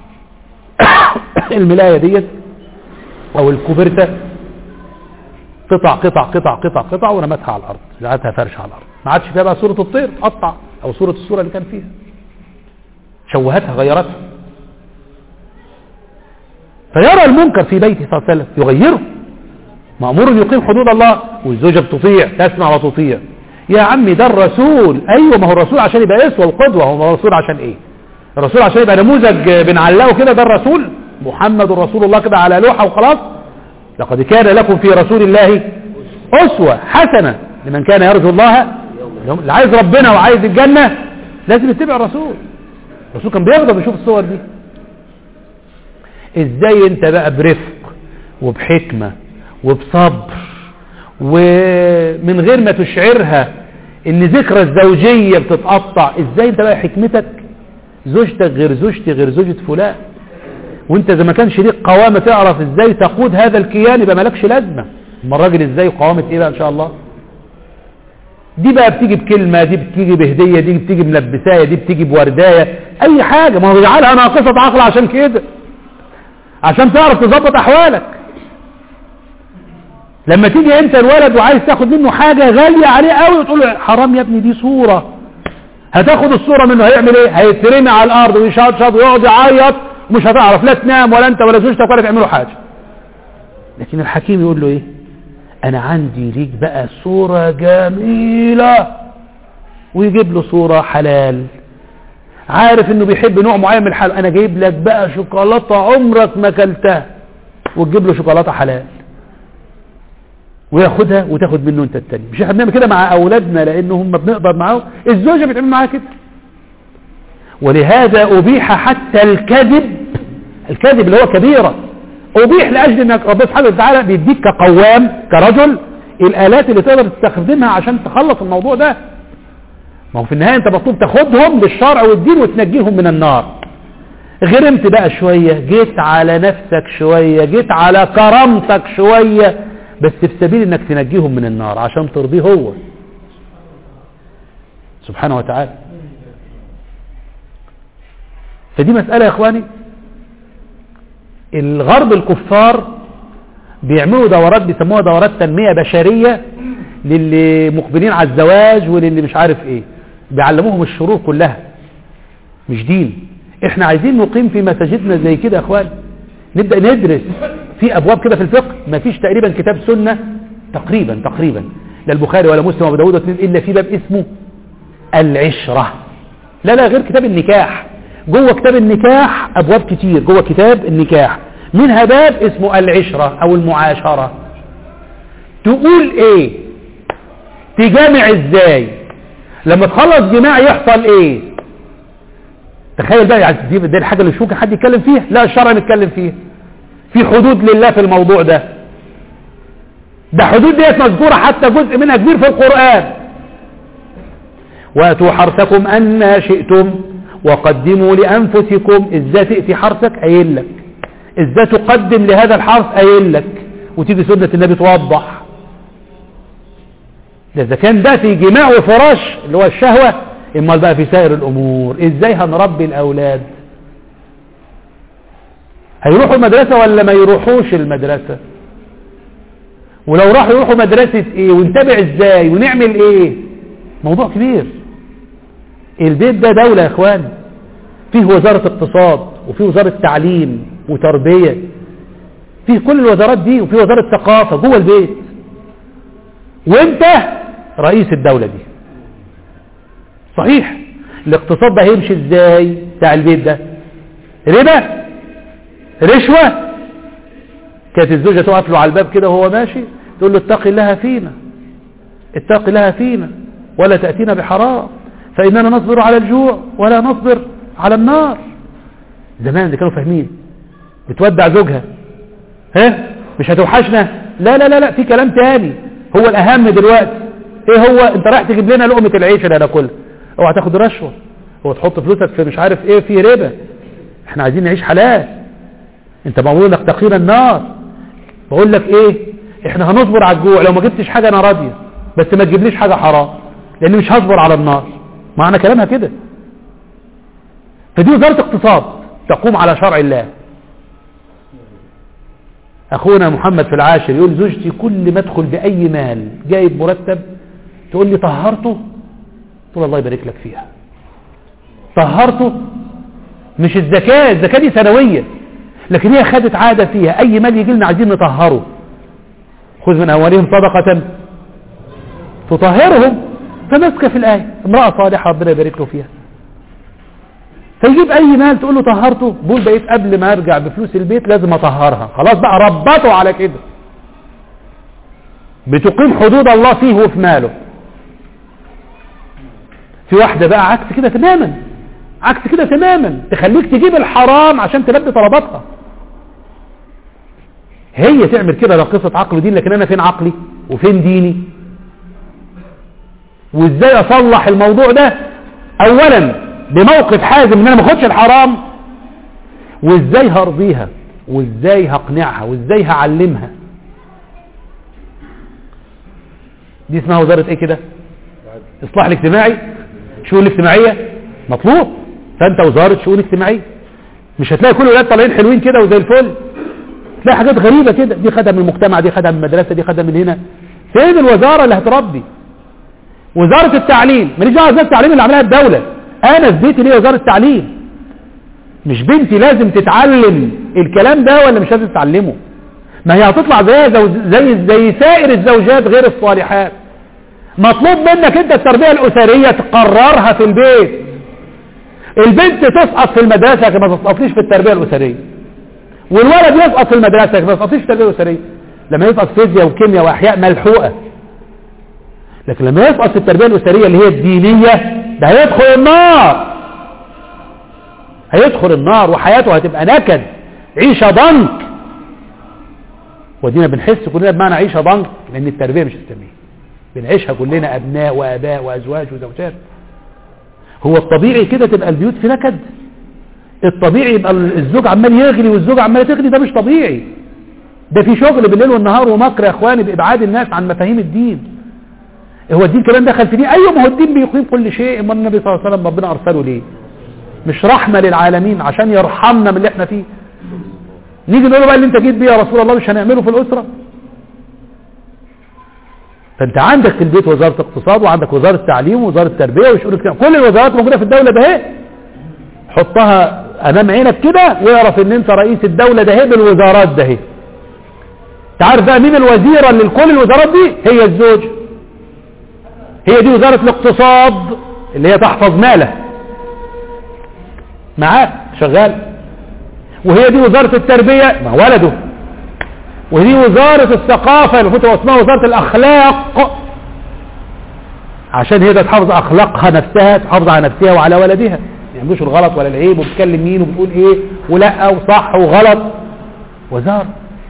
الملايه ديت او الكوبرته قطع قطع قطع قطع قطع ورمتها على الارض جعلتها فرش على الارض ما عادش فيها بقى صوره الطير قطع او صوره الصوره اللي كان فيها شوهتها غيرتها فيرى المنكر في بيته صلى الله عليه وسلم يغيره مأمور يقيم حدود الله والزوجة بتطيع تسمع وتطيع يا عمي ده الرسول ايوه ما هو الرسول عشان يبقى اسوه وقدوه هو الرسول عشان ايه الرسول عشان يبقى نموذج بنعلقه كده ده الرسول محمد رسول الله كده على لوحه وخلاص لقد كان لكم في رسول الله اسوه حسنه لمن كان يرجو الله اللي عايز ربنا وعايز الجنه لازم يتبع الرسول الرسول كان بيغضب يشوف الصور دي ازاي انت بقى برفق وبحكمه وبصبر ومن غير ما تشعرها ان ذكرى الزوجية بتتقطع ازاي انت بقى حكمتك زوجتك غير زوجتي غير زوجة فلان وانت اذا ما كانش ليك قوامة تعرف ازاي تقود هذا الكيان يبقى مالكش لازمة اما الراجل ازاي قوامة ايه بقى ان شاء الله دي بقى بتيجي بكلمة دي بتيجي بهدية دي بتيجي بملبساية دي بتيجي بورداية اي حاجة ما هو بيجعلها ناقصة عقل عشان كده عشان تعرف تظبط احوالك لما تيجي انت الولد وعايز تاخد منه حاجة غالية عليه قوي وتقول له حرام يا ابني دي صورة هتاخد الصورة منه هيعمل ايه هيترمي على الارض ويشطشط ويقعد يعيط ومش هتعرف لا تنام ولا انت ولا زوجتك ولا تعملوا حاجة لكن الحكيم يقول له ايه انا عندي ليك بقى صورة جميلة ويجيب له صورة حلال عارف انه بيحب نوع معين من الحلال انا جايب لك بقى شوكولاتة عمرك ما اكلتها وتجيب له شوكولاتة حلال وياخدها وتاخد منه انت التاني مش احنا بنعمل كده مع اولادنا لان هم بنقدر معاهم الزوجة بتعمل معاها كده ولهذا ابيح حتى الكذب الكذب اللي هو كبيرة ابيح لاجل انك ربنا سبحانه وتعالى بيديك كقوام كرجل الالات اللي تقدر تستخدمها عشان تخلص الموضوع ده ما هو في النهاية انت مطلوب تاخدهم للشرع والدين وتنجيهم من النار غرمت بقى شوية جيت على نفسك شوية جيت على كرامتك شوية بس في سبيل انك تنجيهم من النار عشان ترضيه هو سبحانه وتعالى فدي مسألة يا اخواني الغرب الكفار بيعملوا دورات بيسموها دورات تنمية بشرية للي مقبلين على الزواج وللي مش عارف ايه بيعلموهم الشرور كلها مش دين احنا عايزين نقيم في مساجدنا زي كده يا اخوان نبدأ ندرس في ابواب كده في الفقه ما فيش تقريبا كتاب سنة تقريبا تقريبا لا البخاري ولا مسلم وابو داود الا في باب اسمه العشرة لا لا غير كتاب النكاح جوه كتاب النكاح ابواب كتير جوه كتاب النكاح منها باب اسمه العشرة او المعاشرة تقول ايه تجامع ازاي لما تخلص جماع يحصل ايه تخيل بقى يعني دي, دي الحاجة اللي مش ممكن حد يتكلم فيها لا الشرع نتكلم فيها في حدود لله في الموضوع ده ده حدود ديت مذكورة حتى جزء منها كبير في القرآن واتوا حرثكم أن شئتم وقدموا لأنفسكم ازاي تأتي حرثك قايل لك ازاي تقدم لهذا الحرث قايل لك وتيجي سنة النبي توضح ده إذا كان ده في جماع وفراش اللي هو الشهوة إما بقى في سائر الأمور إزاي هنربي الأولاد هيروحوا المدرسة ولا ما يروحوش المدرسة ولو راحوا يروحوا مدرسة ايه ونتابع ازاي ونعمل ايه موضوع كبير البيت ده دولة يا اخوان فيه وزارة اقتصاد وفيه وزارة تعليم وتربية فيه كل الوزارات دي وفيه وزارة ثقافة جوه البيت وانت رئيس الدولة دي صحيح الاقتصاد ده هيمشي ازاي بتاع البيت ده ربا رشوة كانت الزوجة تقف له على الباب كده وهو ماشي تقول له اتق الله فينا اتق الله فينا ولا تأتينا بحرام فإننا نصبر على الجوع ولا نصبر على النار زمان اللي كانوا فاهمين بتودع زوجها ها مش هتوحشنا لا لا لا لا في كلام تاني هو الأهم دلوقتي ايه هو انت رايح تجيب لنا لقمة العيش اللي هناكلها اوعى تاخد رشوة هو تحط فلوسك في مش عارف ايه في ربا احنا عايزين نعيش حلال انت مأمور انك تقينا النار بقول لك ايه احنا هنصبر على الجوع لو ما جبتش حاجة انا راضية بس ما تجيبليش حاجة حرام لان مش هصبر على النار معنى كلامها كده فدي وزارة اقتصاد تقوم على شرع الله اخونا محمد في العاشر يقول زوجتي كل ما ادخل باي مال جايب مرتب تقول لي طهرته تقول الله يبارك لك فيها طهرته مش الزكاة الزكاة دي سنوية لكن هي خدت عادة فيها اي مال يجي لنا عايزين نطهره خذ من اولهم صدقة تطهرهم فمسك في الآية امرأة صالحة ربنا يبارك له فيها فيجيب اي مال تقول له طهرته بقول بقيت قبل ما ارجع بفلوس البيت لازم اطهرها خلاص بقى ربطه على كده بتقيم حدود الله فيه وفي ماله في واحدة بقى عكس كده تماما عكس كده تماما تخليك تجيب الحرام عشان تلبي طلباتها هي تعمل كده قصة عقل ودين لكن انا فين عقلي وفين ديني وازاي اصلح الموضوع ده اولا بموقف حازم ان انا ما اخدش الحرام وازاي هرضيها وازاي هقنعها وازاي هعلمها دي اسمها وزارة ايه كده اصلاح الاجتماعي شؤون الاجتماعية مطلوب فانت وزارة شؤون اجتماعية مش هتلاقي كل الولاد طالعين حلوين كده وزي الفل تلاقي حاجات غريبة كده دي خدها من المجتمع دي خدها من المدرسة دي خدها من هنا فين الوزارة اللي هتربي وزارة التعليم ماليش دعوه وزارة التعليم اللي عملها الدولة انا في بيتي ليه وزارة التعليم مش بنتي لازم تتعلم الكلام ده ولا مش لازم تتعلمه ما هي هتطلع زي زي زي سائر الزوجات غير الصالحات مطلوب منك انت التربية الاسرية تقررها في البيت البنت تسقط في المدرسة ما تسقطليش في التربية الاسرية والولد يسقط في المدرسة ما تسقطليش في التربية الاسرية لما يسقط فيزياء وكيمياء واحياء ملحوقة لكن لما يسقط في التربية الأسرية اللي هي الدينية ده هيدخل النار هيدخل النار وحياته هتبقى نكد عيشة ضنك ودينا بنحس كلنا بمعنى عيشة ضنك لأن التربية مش إسلامية بنعيشها كلنا أبناء وآباء وأزواج وزوجات هو الطبيعي كده تبقى البيوت في نكد الطبيعي يبقى الزوج عمال يغلي والزوجة عمالة تغلي ده مش طبيعي ده في شغل بالليل والنهار ومكر يا اخواني بإبعاد الناس عن مفاهيم الدين هو الدين كمان دخل في دين ايوه ما هو الدين بيقيم كل شيء اما النبي صلى الله عليه وسلم ربنا ارسله ليه مش رحمة للعالمين عشان يرحمنا من اللي احنا فيه نيجي نقول له بقى اللي انت جيت بيه يا رسول الله مش هنعمله في الاسرة فانت عندك في البيت وزارة اقتصاد وعندك وزارة تعليم ووزارة تربية وشؤون اجتماعية كل الوزارات موجودة في الدولة ده اهي حطها امام عينك كده واعرف ان انت رئيس الدولة ده اهي بالوزارات ده اهي تعرف بقى مين الوزيرة اللي لكل الوزارات دي هي الزوج هي دي وزارة الاقتصاد اللي هي تحفظ ماله معاه شغال وهي دي وزارة التربية مع ولده وهي دي وزارة الثقافة اللي كنت اسمها وزارة الاخلاق عشان هي ده تحافظ اخلاقها نفسها تحافظ على نفسها وعلى ولدها ما يعملوش الغلط ولا العيب وبتكلم مين وبتقول ايه ولا وصح وغلط وزارة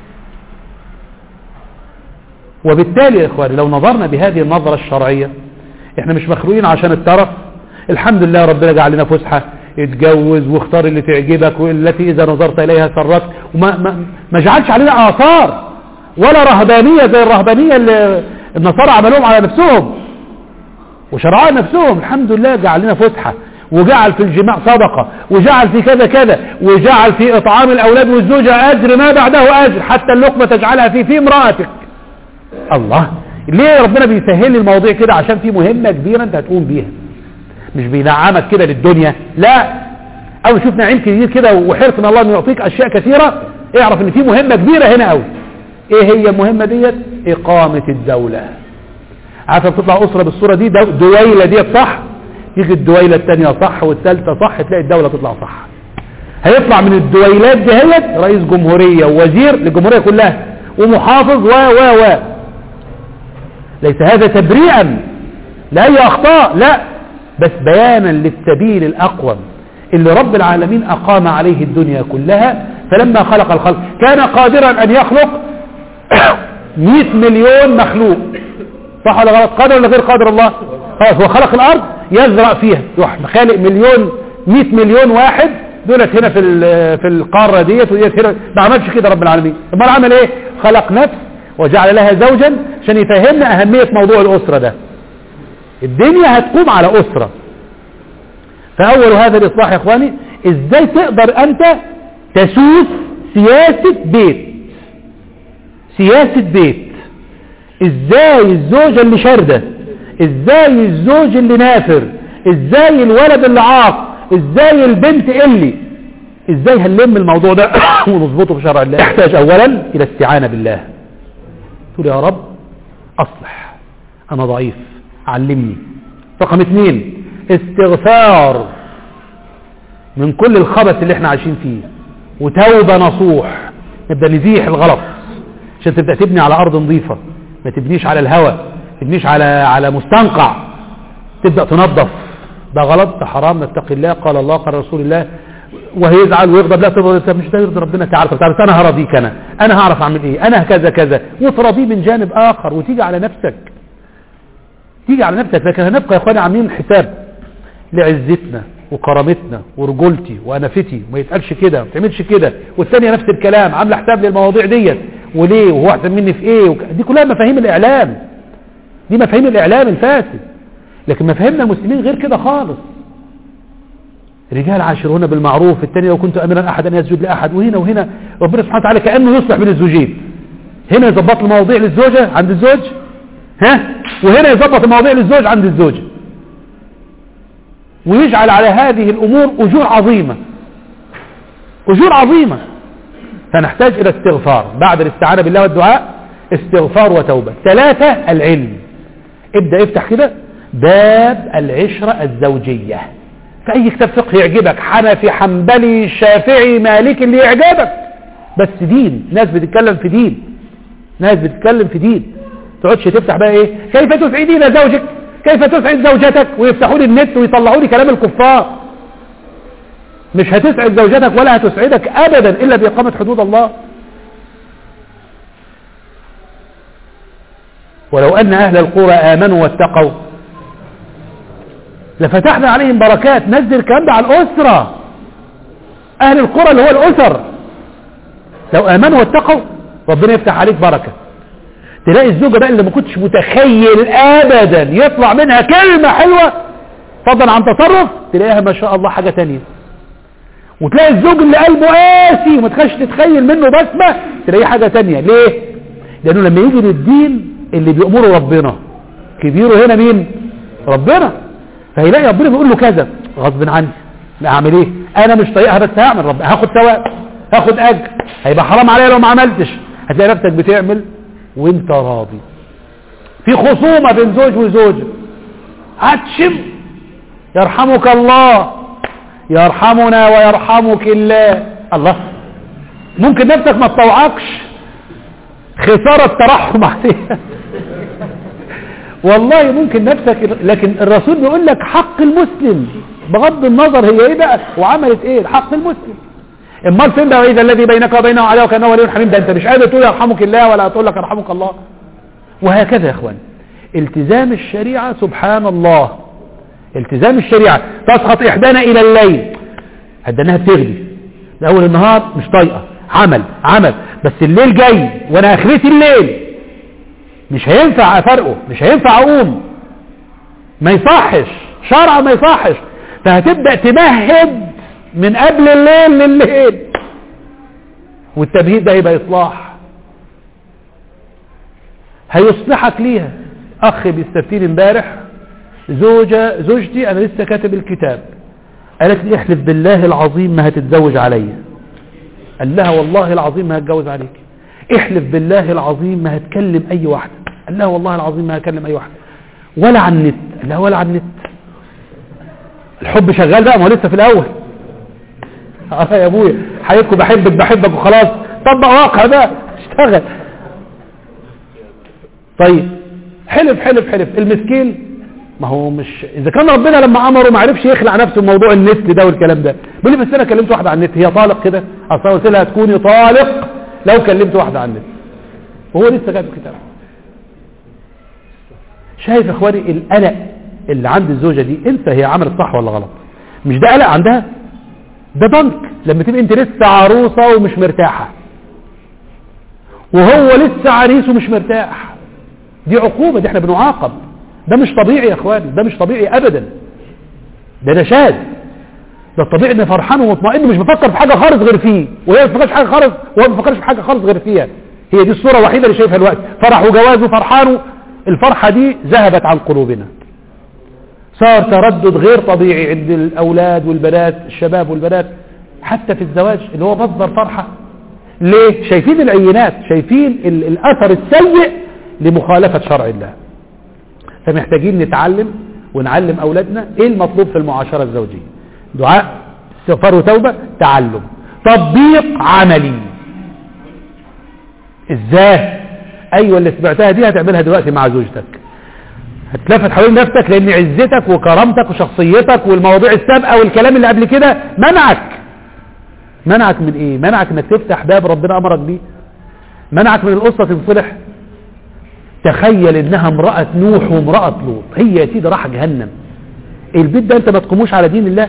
وبالتالي يا اخواني لو نظرنا بهذه النظرة الشرعية احنا مش مخلوقين عشان الترف الحمد لله ربنا جعل لنا فسحة اتجوز واختار اللي تعجبك والتي اذا نظرت اليها سرت وما ما, ما جعلش علينا اثار ولا رهبانية زي الرهبانية اللي النصارى عملوهم على نفسهم وشرعوا نفسهم الحمد لله جعل لنا فسحة وجعل في الجماع صدقة وجعل في كذا كذا وجعل في إطعام الأولاد والزوجة أجر ما بعده أجر حتى اللقمة تجعلها في في امرأتك الله ليه ربنا بيسهل لي المواضيع كده عشان في مهمة كبيرة انت هتقوم بيها مش بينعمك كده للدنيا لا او شوف نعيم كبير كده وحرص من الله انه يعطيك اشياء كثيرة اعرف ان في مهمة كبيرة هنا قوي ايه هي المهمة ديت اقامة الدولة عارفه بتطلع اسرة بالصورة دي دو دويلة ديت صح يجي الدويلة الثانية صح والثالثة صح تلاقي الدولة تطلع صح هيطلع من الدويلات دهيت رئيس جمهورية ووزير للجمهورية كلها ومحافظ و و و ليس هذا تبريئا لأي أخطاء لا بس بيانا للسبيل الأقوم اللي رب العالمين أقام عليه الدنيا كلها فلما خلق الخلق كان قادرا أن يخلق 100 مليون مخلوق صح ولا غلط قادر ولا غير قادر الله خلاص هو خلق الأرض يزرع فيها يروح خالق مليون 100 مليون واحد دولت هنا في في القارة ديت وديت هنا ما عملش كده رب العالمين امال عمل ايه خلق نفس وجعل لها زوجا عشان يفهمنا أهمية موضوع الأسرة ده الدنيا هتقوم على أسرة فأول هذا الإصلاح يا إخواني إزاي تقدر أنت تسوس سياسة بيت سياسة بيت إزاي الزوجة اللي شاردة إزاي الزوج اللي نافر إزاي الولد اللي عاق إزاي البنت اللي إزاي هنلم الموضوع ده ونظبطه في شرع الله يحتاج أولا إلى استعانة بالله تقول يا رب أصلح أنا ضعيف علمني رقم اثنين استغفار من كل الخبث اللي احنا عايشين فيه وتوبة نصوح نبدأ نزيح الغلط عشان تبدأ تبني على أرض نظيفة ما تبنيش على الهوى ما تبنيش على على مستنقع تبدأ تنظف ده غلط ده حرام نتقي الله قال الله قال رسول الله وهيزعل ويغضب لا ترضى مش ده يرضي ربنا تعالى طب انا هرضيك انا انا هعرف اعمل ايه انا كذا كذا وترضيه من جانب اخر وتيجي على نفسك تيجي على نفسك لكن هنبقى يا اخواني عاملين حساب لعزتنا وكرامتنا ورجولتي وانفتي وما يتقالش كده ما تعملش كده والثانيه نفس الكلام عامله حساب للمواضيع ديت وليه وهو احسن مني في ايه وك... دي كلها مفاهيم الاعلام دي مفاهيم الاعلام الفاسد لكن مفاهيمنا المسلمين غير كده خالص رجال عاشرون بالمعروف الثاني لو كنت امرا احد ان يسجد لاحد وهنا وهنا ربنا سبحانه وتعالى كانه يصلح بين الزوجين هنا يظبط المواضيع للزوجه عند الزوج ها وهنا يظبط المواضيع للزوج عند الزوجه ويجعل على هذه الامور اجور عظيمه اجور عظيمه فنحتاج الى استغفار بعد الاستعانه بالله والدعاء استغفار وتوبه ثلاثه العلم ابدا افتح كده باب العشره الزوجيه في اي كتاب فقه يعجبك حنفي حنبلي شافعي مالكي اللي يعجبك بس دين ناس بتتكلم في دين ناس بتتكلم في دين تقعدش تفتح بقى ايه كيف تسعدين زوجك كيف تسعد زوجتك ويفتحوا لي النت ويطلعوا لي كلام الكفار مش هتسعد زوجتك ولا هتسعدك ابدا الا باقامه حدود الله ولو ان اهل القرى امنوا واتقوا لفتحنا عليهم بركات نزل الكلام ده على الأسرة أهل القرى اللي هو الأسر لو آمنوا واتقوا ربنا يفتح عليك بركة تلاقي الزوجة بقى اللي ما كنتش متخيل أبدا يطلع منها كلمة حلوة فضلا عن تصرف تلاقيها ما شاء الله حاجة تانية وتلاقي الزوج اللي قلبه قاسي وما تخش تتخيل منه بسمة تلاقيه حاجة تانية ليه لأنه لما يجي للدين اللي بيأمره ربنا كبيره هنا مين ربنا فهيلاقي ربنا بيقول له كذا غصب عني اعمل ايه انا مش طايقها بس هعمل رب هاخد ثواب هاخد اجر هيبقى حرام عليا لو ما عملتش هتلاقي نفسك بتعمل وانت راضي في خصومة بين زوج وزوجة هتشم يرحمك الله يرحمنا ويرحمك الله الله ممكن نفسك ما تطوعكش خسارة الترحم عليها والله ممكن نفسك لكن الرسول بيقول لك حق المسلم بغض النظر هي ايه بقى وعملت ايه حق المسلم امال فين بقى اذا الذي بينك وبينه عداوه كانه ولي حميم ده انت مش قادر تقول يرحمك الله ولا تقول لك يرحمك الله وهكذا يا اخوان التزام الشريعه سبحان الله التزام الشريعه تسقط احدانا الى الليل هدناها بتغلي اول النهار مش طايقه عمل عمل بس الليل جاي وانا اخرتي الليل مش هينفع افرقه مش هينفع اقوم ما يصحش شرع ما يصحش فهتبدأ تمهد من قبل الليل لليل والتمهيد ده يبقى اصلاح هيصلحك ليها اخ بيستفتيني امبارح زوجة زوجتي انا لسه كاتب الكتاب قالت لي احلف بالله العظيم ما هتتزوج عليا قال لها والله العظيم ما هتجوز عليك احلف بالله العظيم ما هتكلم اي واحدة قال لها والله العظيم ما هكلم اي واحدة ولا على النت قال لها ولا على النت الحب شغال بقى ما هو لسه في الاول اه يا ابويا حياتكم بحبك بحبك وخلاص طبق واقع بقى اشتغل طيب حلف حلف حلف المسكين ما هو مش اذا كان ربنا لما امره ما عرفش يخلع نفسه من موضوع النت ده والكلام ده بيقول لي بس انا كلمت واحده على النت هي طالق كده اصل قلت لها تكوني طالق لو كلمت واحده على النت وهو لسه كاتب كتاب شايف يا اخواني القلق اللي عند الزوجه دي انت هي عملت صح ولا غلط مش ده قلق عندها ده ضنك لما تبقى انت لسه عروسه ومش مرتاحه وهو لسه عريس ومش مرتاح دي عقوبه دي احنا بنعاقب ده مش طبيعي يا اخواني ده مش طبيعي ابدا ده نشاز ده الطبيعي انه فرحان ومطمئن مش بفكر في حاجه خالص غير فيه وهي ما بتفكرش في حاجه خالص وهو ما بيفكرش في حاجه خالص غير فيها هي دي الصوره الوحيده اللي شايفها الوقت فرح وجواز وفرحان الفرحه دي ذهبت عن قلوبنا صار تردد غير طبيعي عند الاولاد والبنات الشباب والبنات حتى في الزواج اللي هو مصدر فرحه ليه شايفين العينات شايفين ال- الاثر السيء لمخالفه شرع الله فمحتاجين نتعلم ونعلم أولادنا إيه المطلوب في المعاشرة الزوجية دعاء استغفار وتوبة تعلم تطبيق عملي إزاي أيوة اللي سمعتها دي هتعملها دلوقتي مع زوجتك هتلفت حوالين نفسك لأن عزتك وكرامتك وشخصيتك والمواضيع السابقة والكلام اللي قبل كده منعك منعك من إيه منعك إنك تفتح باب ربنا أمرك بيه منعك من القصة تنصلح تخيل انها امرأة نوح وامرأة لوط هي يا سيدي راح جهنم البيت ده انت ما تقوموش على دين الله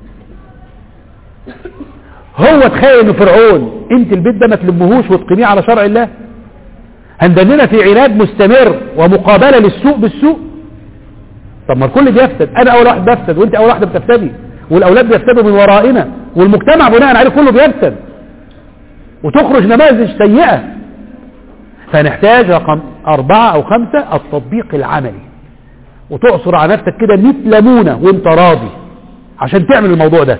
هو تخيل انه فرعون انت البيت ده ما تلمهوش وتقيميه على شرع الله هندننا في عناد مستمر ومقابلة للسوء بالسوء طب ما الكل بيفسد انا اول واحد بفسد وانت اول واحدة بتفسدي والاولاد بيفسدوا من ورائنا والمجتمع بناء عليه كله بيفسد وتخرج نماذج سيئة فنحتاج رقم أربعة أو خمسة التطبيق العملي وتعصر على نفسك كده 100 ليمونة وانت راضي عشان تعمل الموضوع ده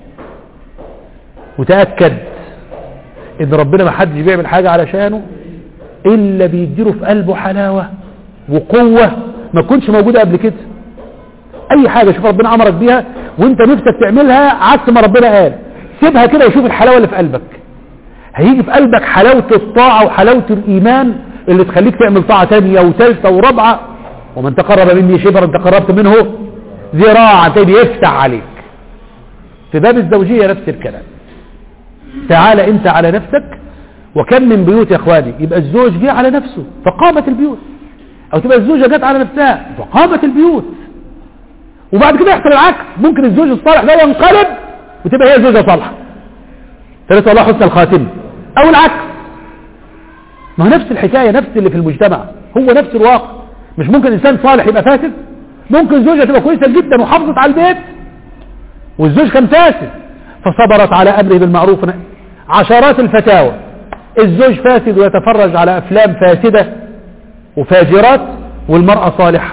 وتأكد ان ربنا ما حدش بيعمل حاجة علشانه الا بيديله في قلبه حلاوة وقوة ما تكونش موجودة قبل كده اي حاجة شوف ربنا امرك بيها وانت نفسك تعملها عكس ما ربنا قال سيبها كده وشوف الحلاوة اللي في قلبك هيجي في قلبك حلاوة الطاعة وحلاوة الإيمان اللي تخليك تعمل طاعة تانية وثالثة ورابعة ومن تقرب مني شبرا تقربت منه ذراعا تاني يفتح عليك في باب الزوجية نفس الكلام تعال انت على نفسك وكم من بيوت يا اخواني يبقى الزوج جه على نفسه فقامت البيوت او تبقى الزوجة جت على نفسها فقامت البيوت وبعد كده يحصل العكس ممكن الزوج الصالح ده ينقلب وتبقى هي زوجة صالحة فنسأل الله حسن الخاتمة او العكس ما هو نفس الحكاية نفس اللي في المجتمع هو نفس الواقع مش ممكن انسان صالح يبقى فاسد ممكن زوجة تبقى كويسة جدا وحافظت على البيت والزوج كان فاسد فصبرت على امره بالمعروف عشرات الفتاوى الزوج فاسد ويتفرج على افلام فاسدة وفاجرات والمرأة صالحة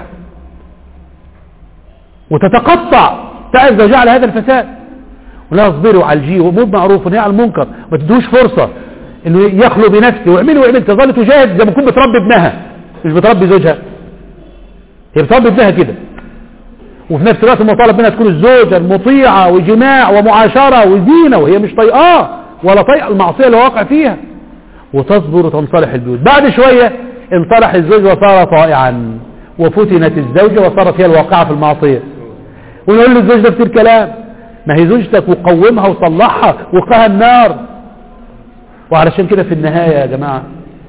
وتتقطع تعب زوجها على هذا الفساد ولا اصبروا على الجي وامور معروف ونهي عن المنكر ما تدوش فرصة انه يخلو بنفسه ويعمل ويعمل تظل تجاهد زي ما تكون بتربي ابنها مش بتربي زوجها هي بتربي ابنها كده وفي نفس الوقت مطالب منها تكون الزوجة المطيعة وجماع ومعاشرة وزينة وهي مش طيقاه ولا طيق المعصية اللي واقع فيها وتصبر وتنصلح البيوت بعد شوية انصلح الزوج وصار طائعا وفتنت الزوجة وصارت هي الواقعة في المعصية ونقول للزوج نفس الكلام ما هي زوجتك وقومها وصلحها وقها النار وعلشان كده في النهاية يا جماعة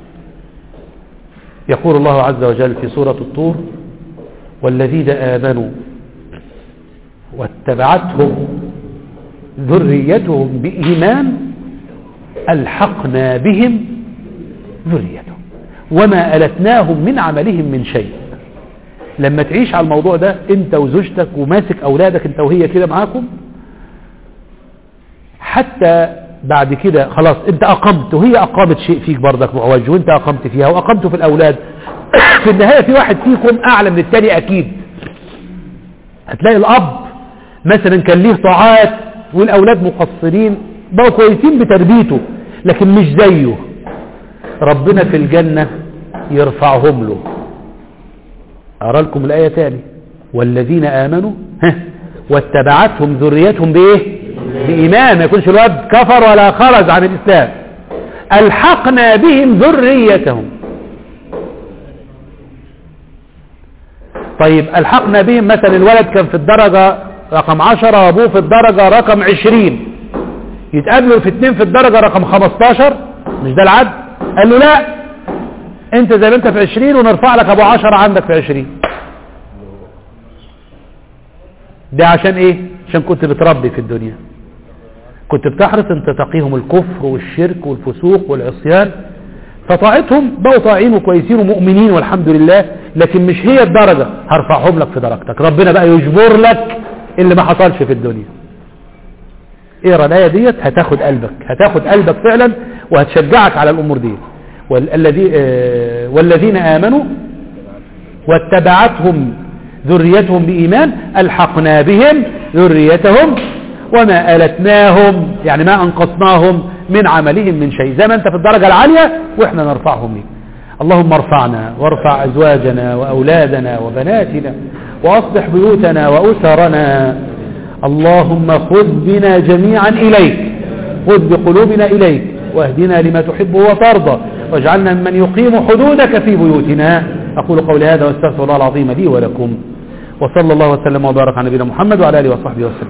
يقول الله عز وجل في سورة الطور والذين آمنوا واتبعتهم ذريتهم بإيمان ألحقنا بهم ذريتهم وما ألتناهم من عملهم من شيء لما تعيش على الموضوع ده انت وزوجتك وماسك اولادك انت وهي كده معاكم حتى بعد كده خلاص انت اقمت وهي اقامت شيء فيك برضك معوج وانت اقمت فيها واقمته في الاولاد في النهاية في واحد فيكم اعلى من التاني اكيد هتلاقي الاب مثلا كان ليه طاعات والاولاد مقصرين بقوا كويسين بتربيته لكن مش زيه ربنا في الجنة يرفعهم له أرى لكم الآية تاني والذين آمنوا ها واتبعتهم ذريتهم بإيه بإيمان ما يكونش الواد كفر ولا خرج عن الإسلام ألحقنا بهم ذريتهم طيب ألحقنا بهم مثلا الولد كان في الدرجة رقم عشرة وأبوه في الدرجة رقم عشرين يتقابلوا في اتنين في الدرجة رقم خمستاشر مش ده العد قال له لا انت زي ما انت في عشرين ونرفع لك ابو عشرة عندك في عشرين ده عشان ايه عشان كنت بتربي في الدنيا كنت بتحرص انت تقيهم الكفر والشرك والفسوق والعصيان فطاعتهم بقوا طاعين وكويسين ومؤمنين والحمد لله لكن مش هي الدرجة هرفعهم لك في درجتك ربنا بقى يجبر لك اللي ما حصلش في الدنيا اقرا الايه ديت هتاخد قلبك هتاخد قلبك فعلا وهتشجعك على الامور دي والذي آه والذين امنوا واتبعتهم ذريتهم بايمان الحقنا بهم ذريتهم وما التناهم يعني ما انقصناهم من عملهم من شيء زي ما انت في الدرجه العاليه واحنا نرفعهم ليك اللهم ارفعنا وارفع ازواجنا واولادنا وبناتنا واصلح بيوتنا واسرنا اللهم خذ بنا جميعا إليك خذ بقلوبنا إليك واهدنا لما تحب وترضى واجعلنا ممن يقيم حدودك في بيوتنا أقول قولي هذا واستغفر الله العظيم لي ولكم وصلى الله وسلم وبارك على نبينا محمد وعلى آله وصحبه وسلم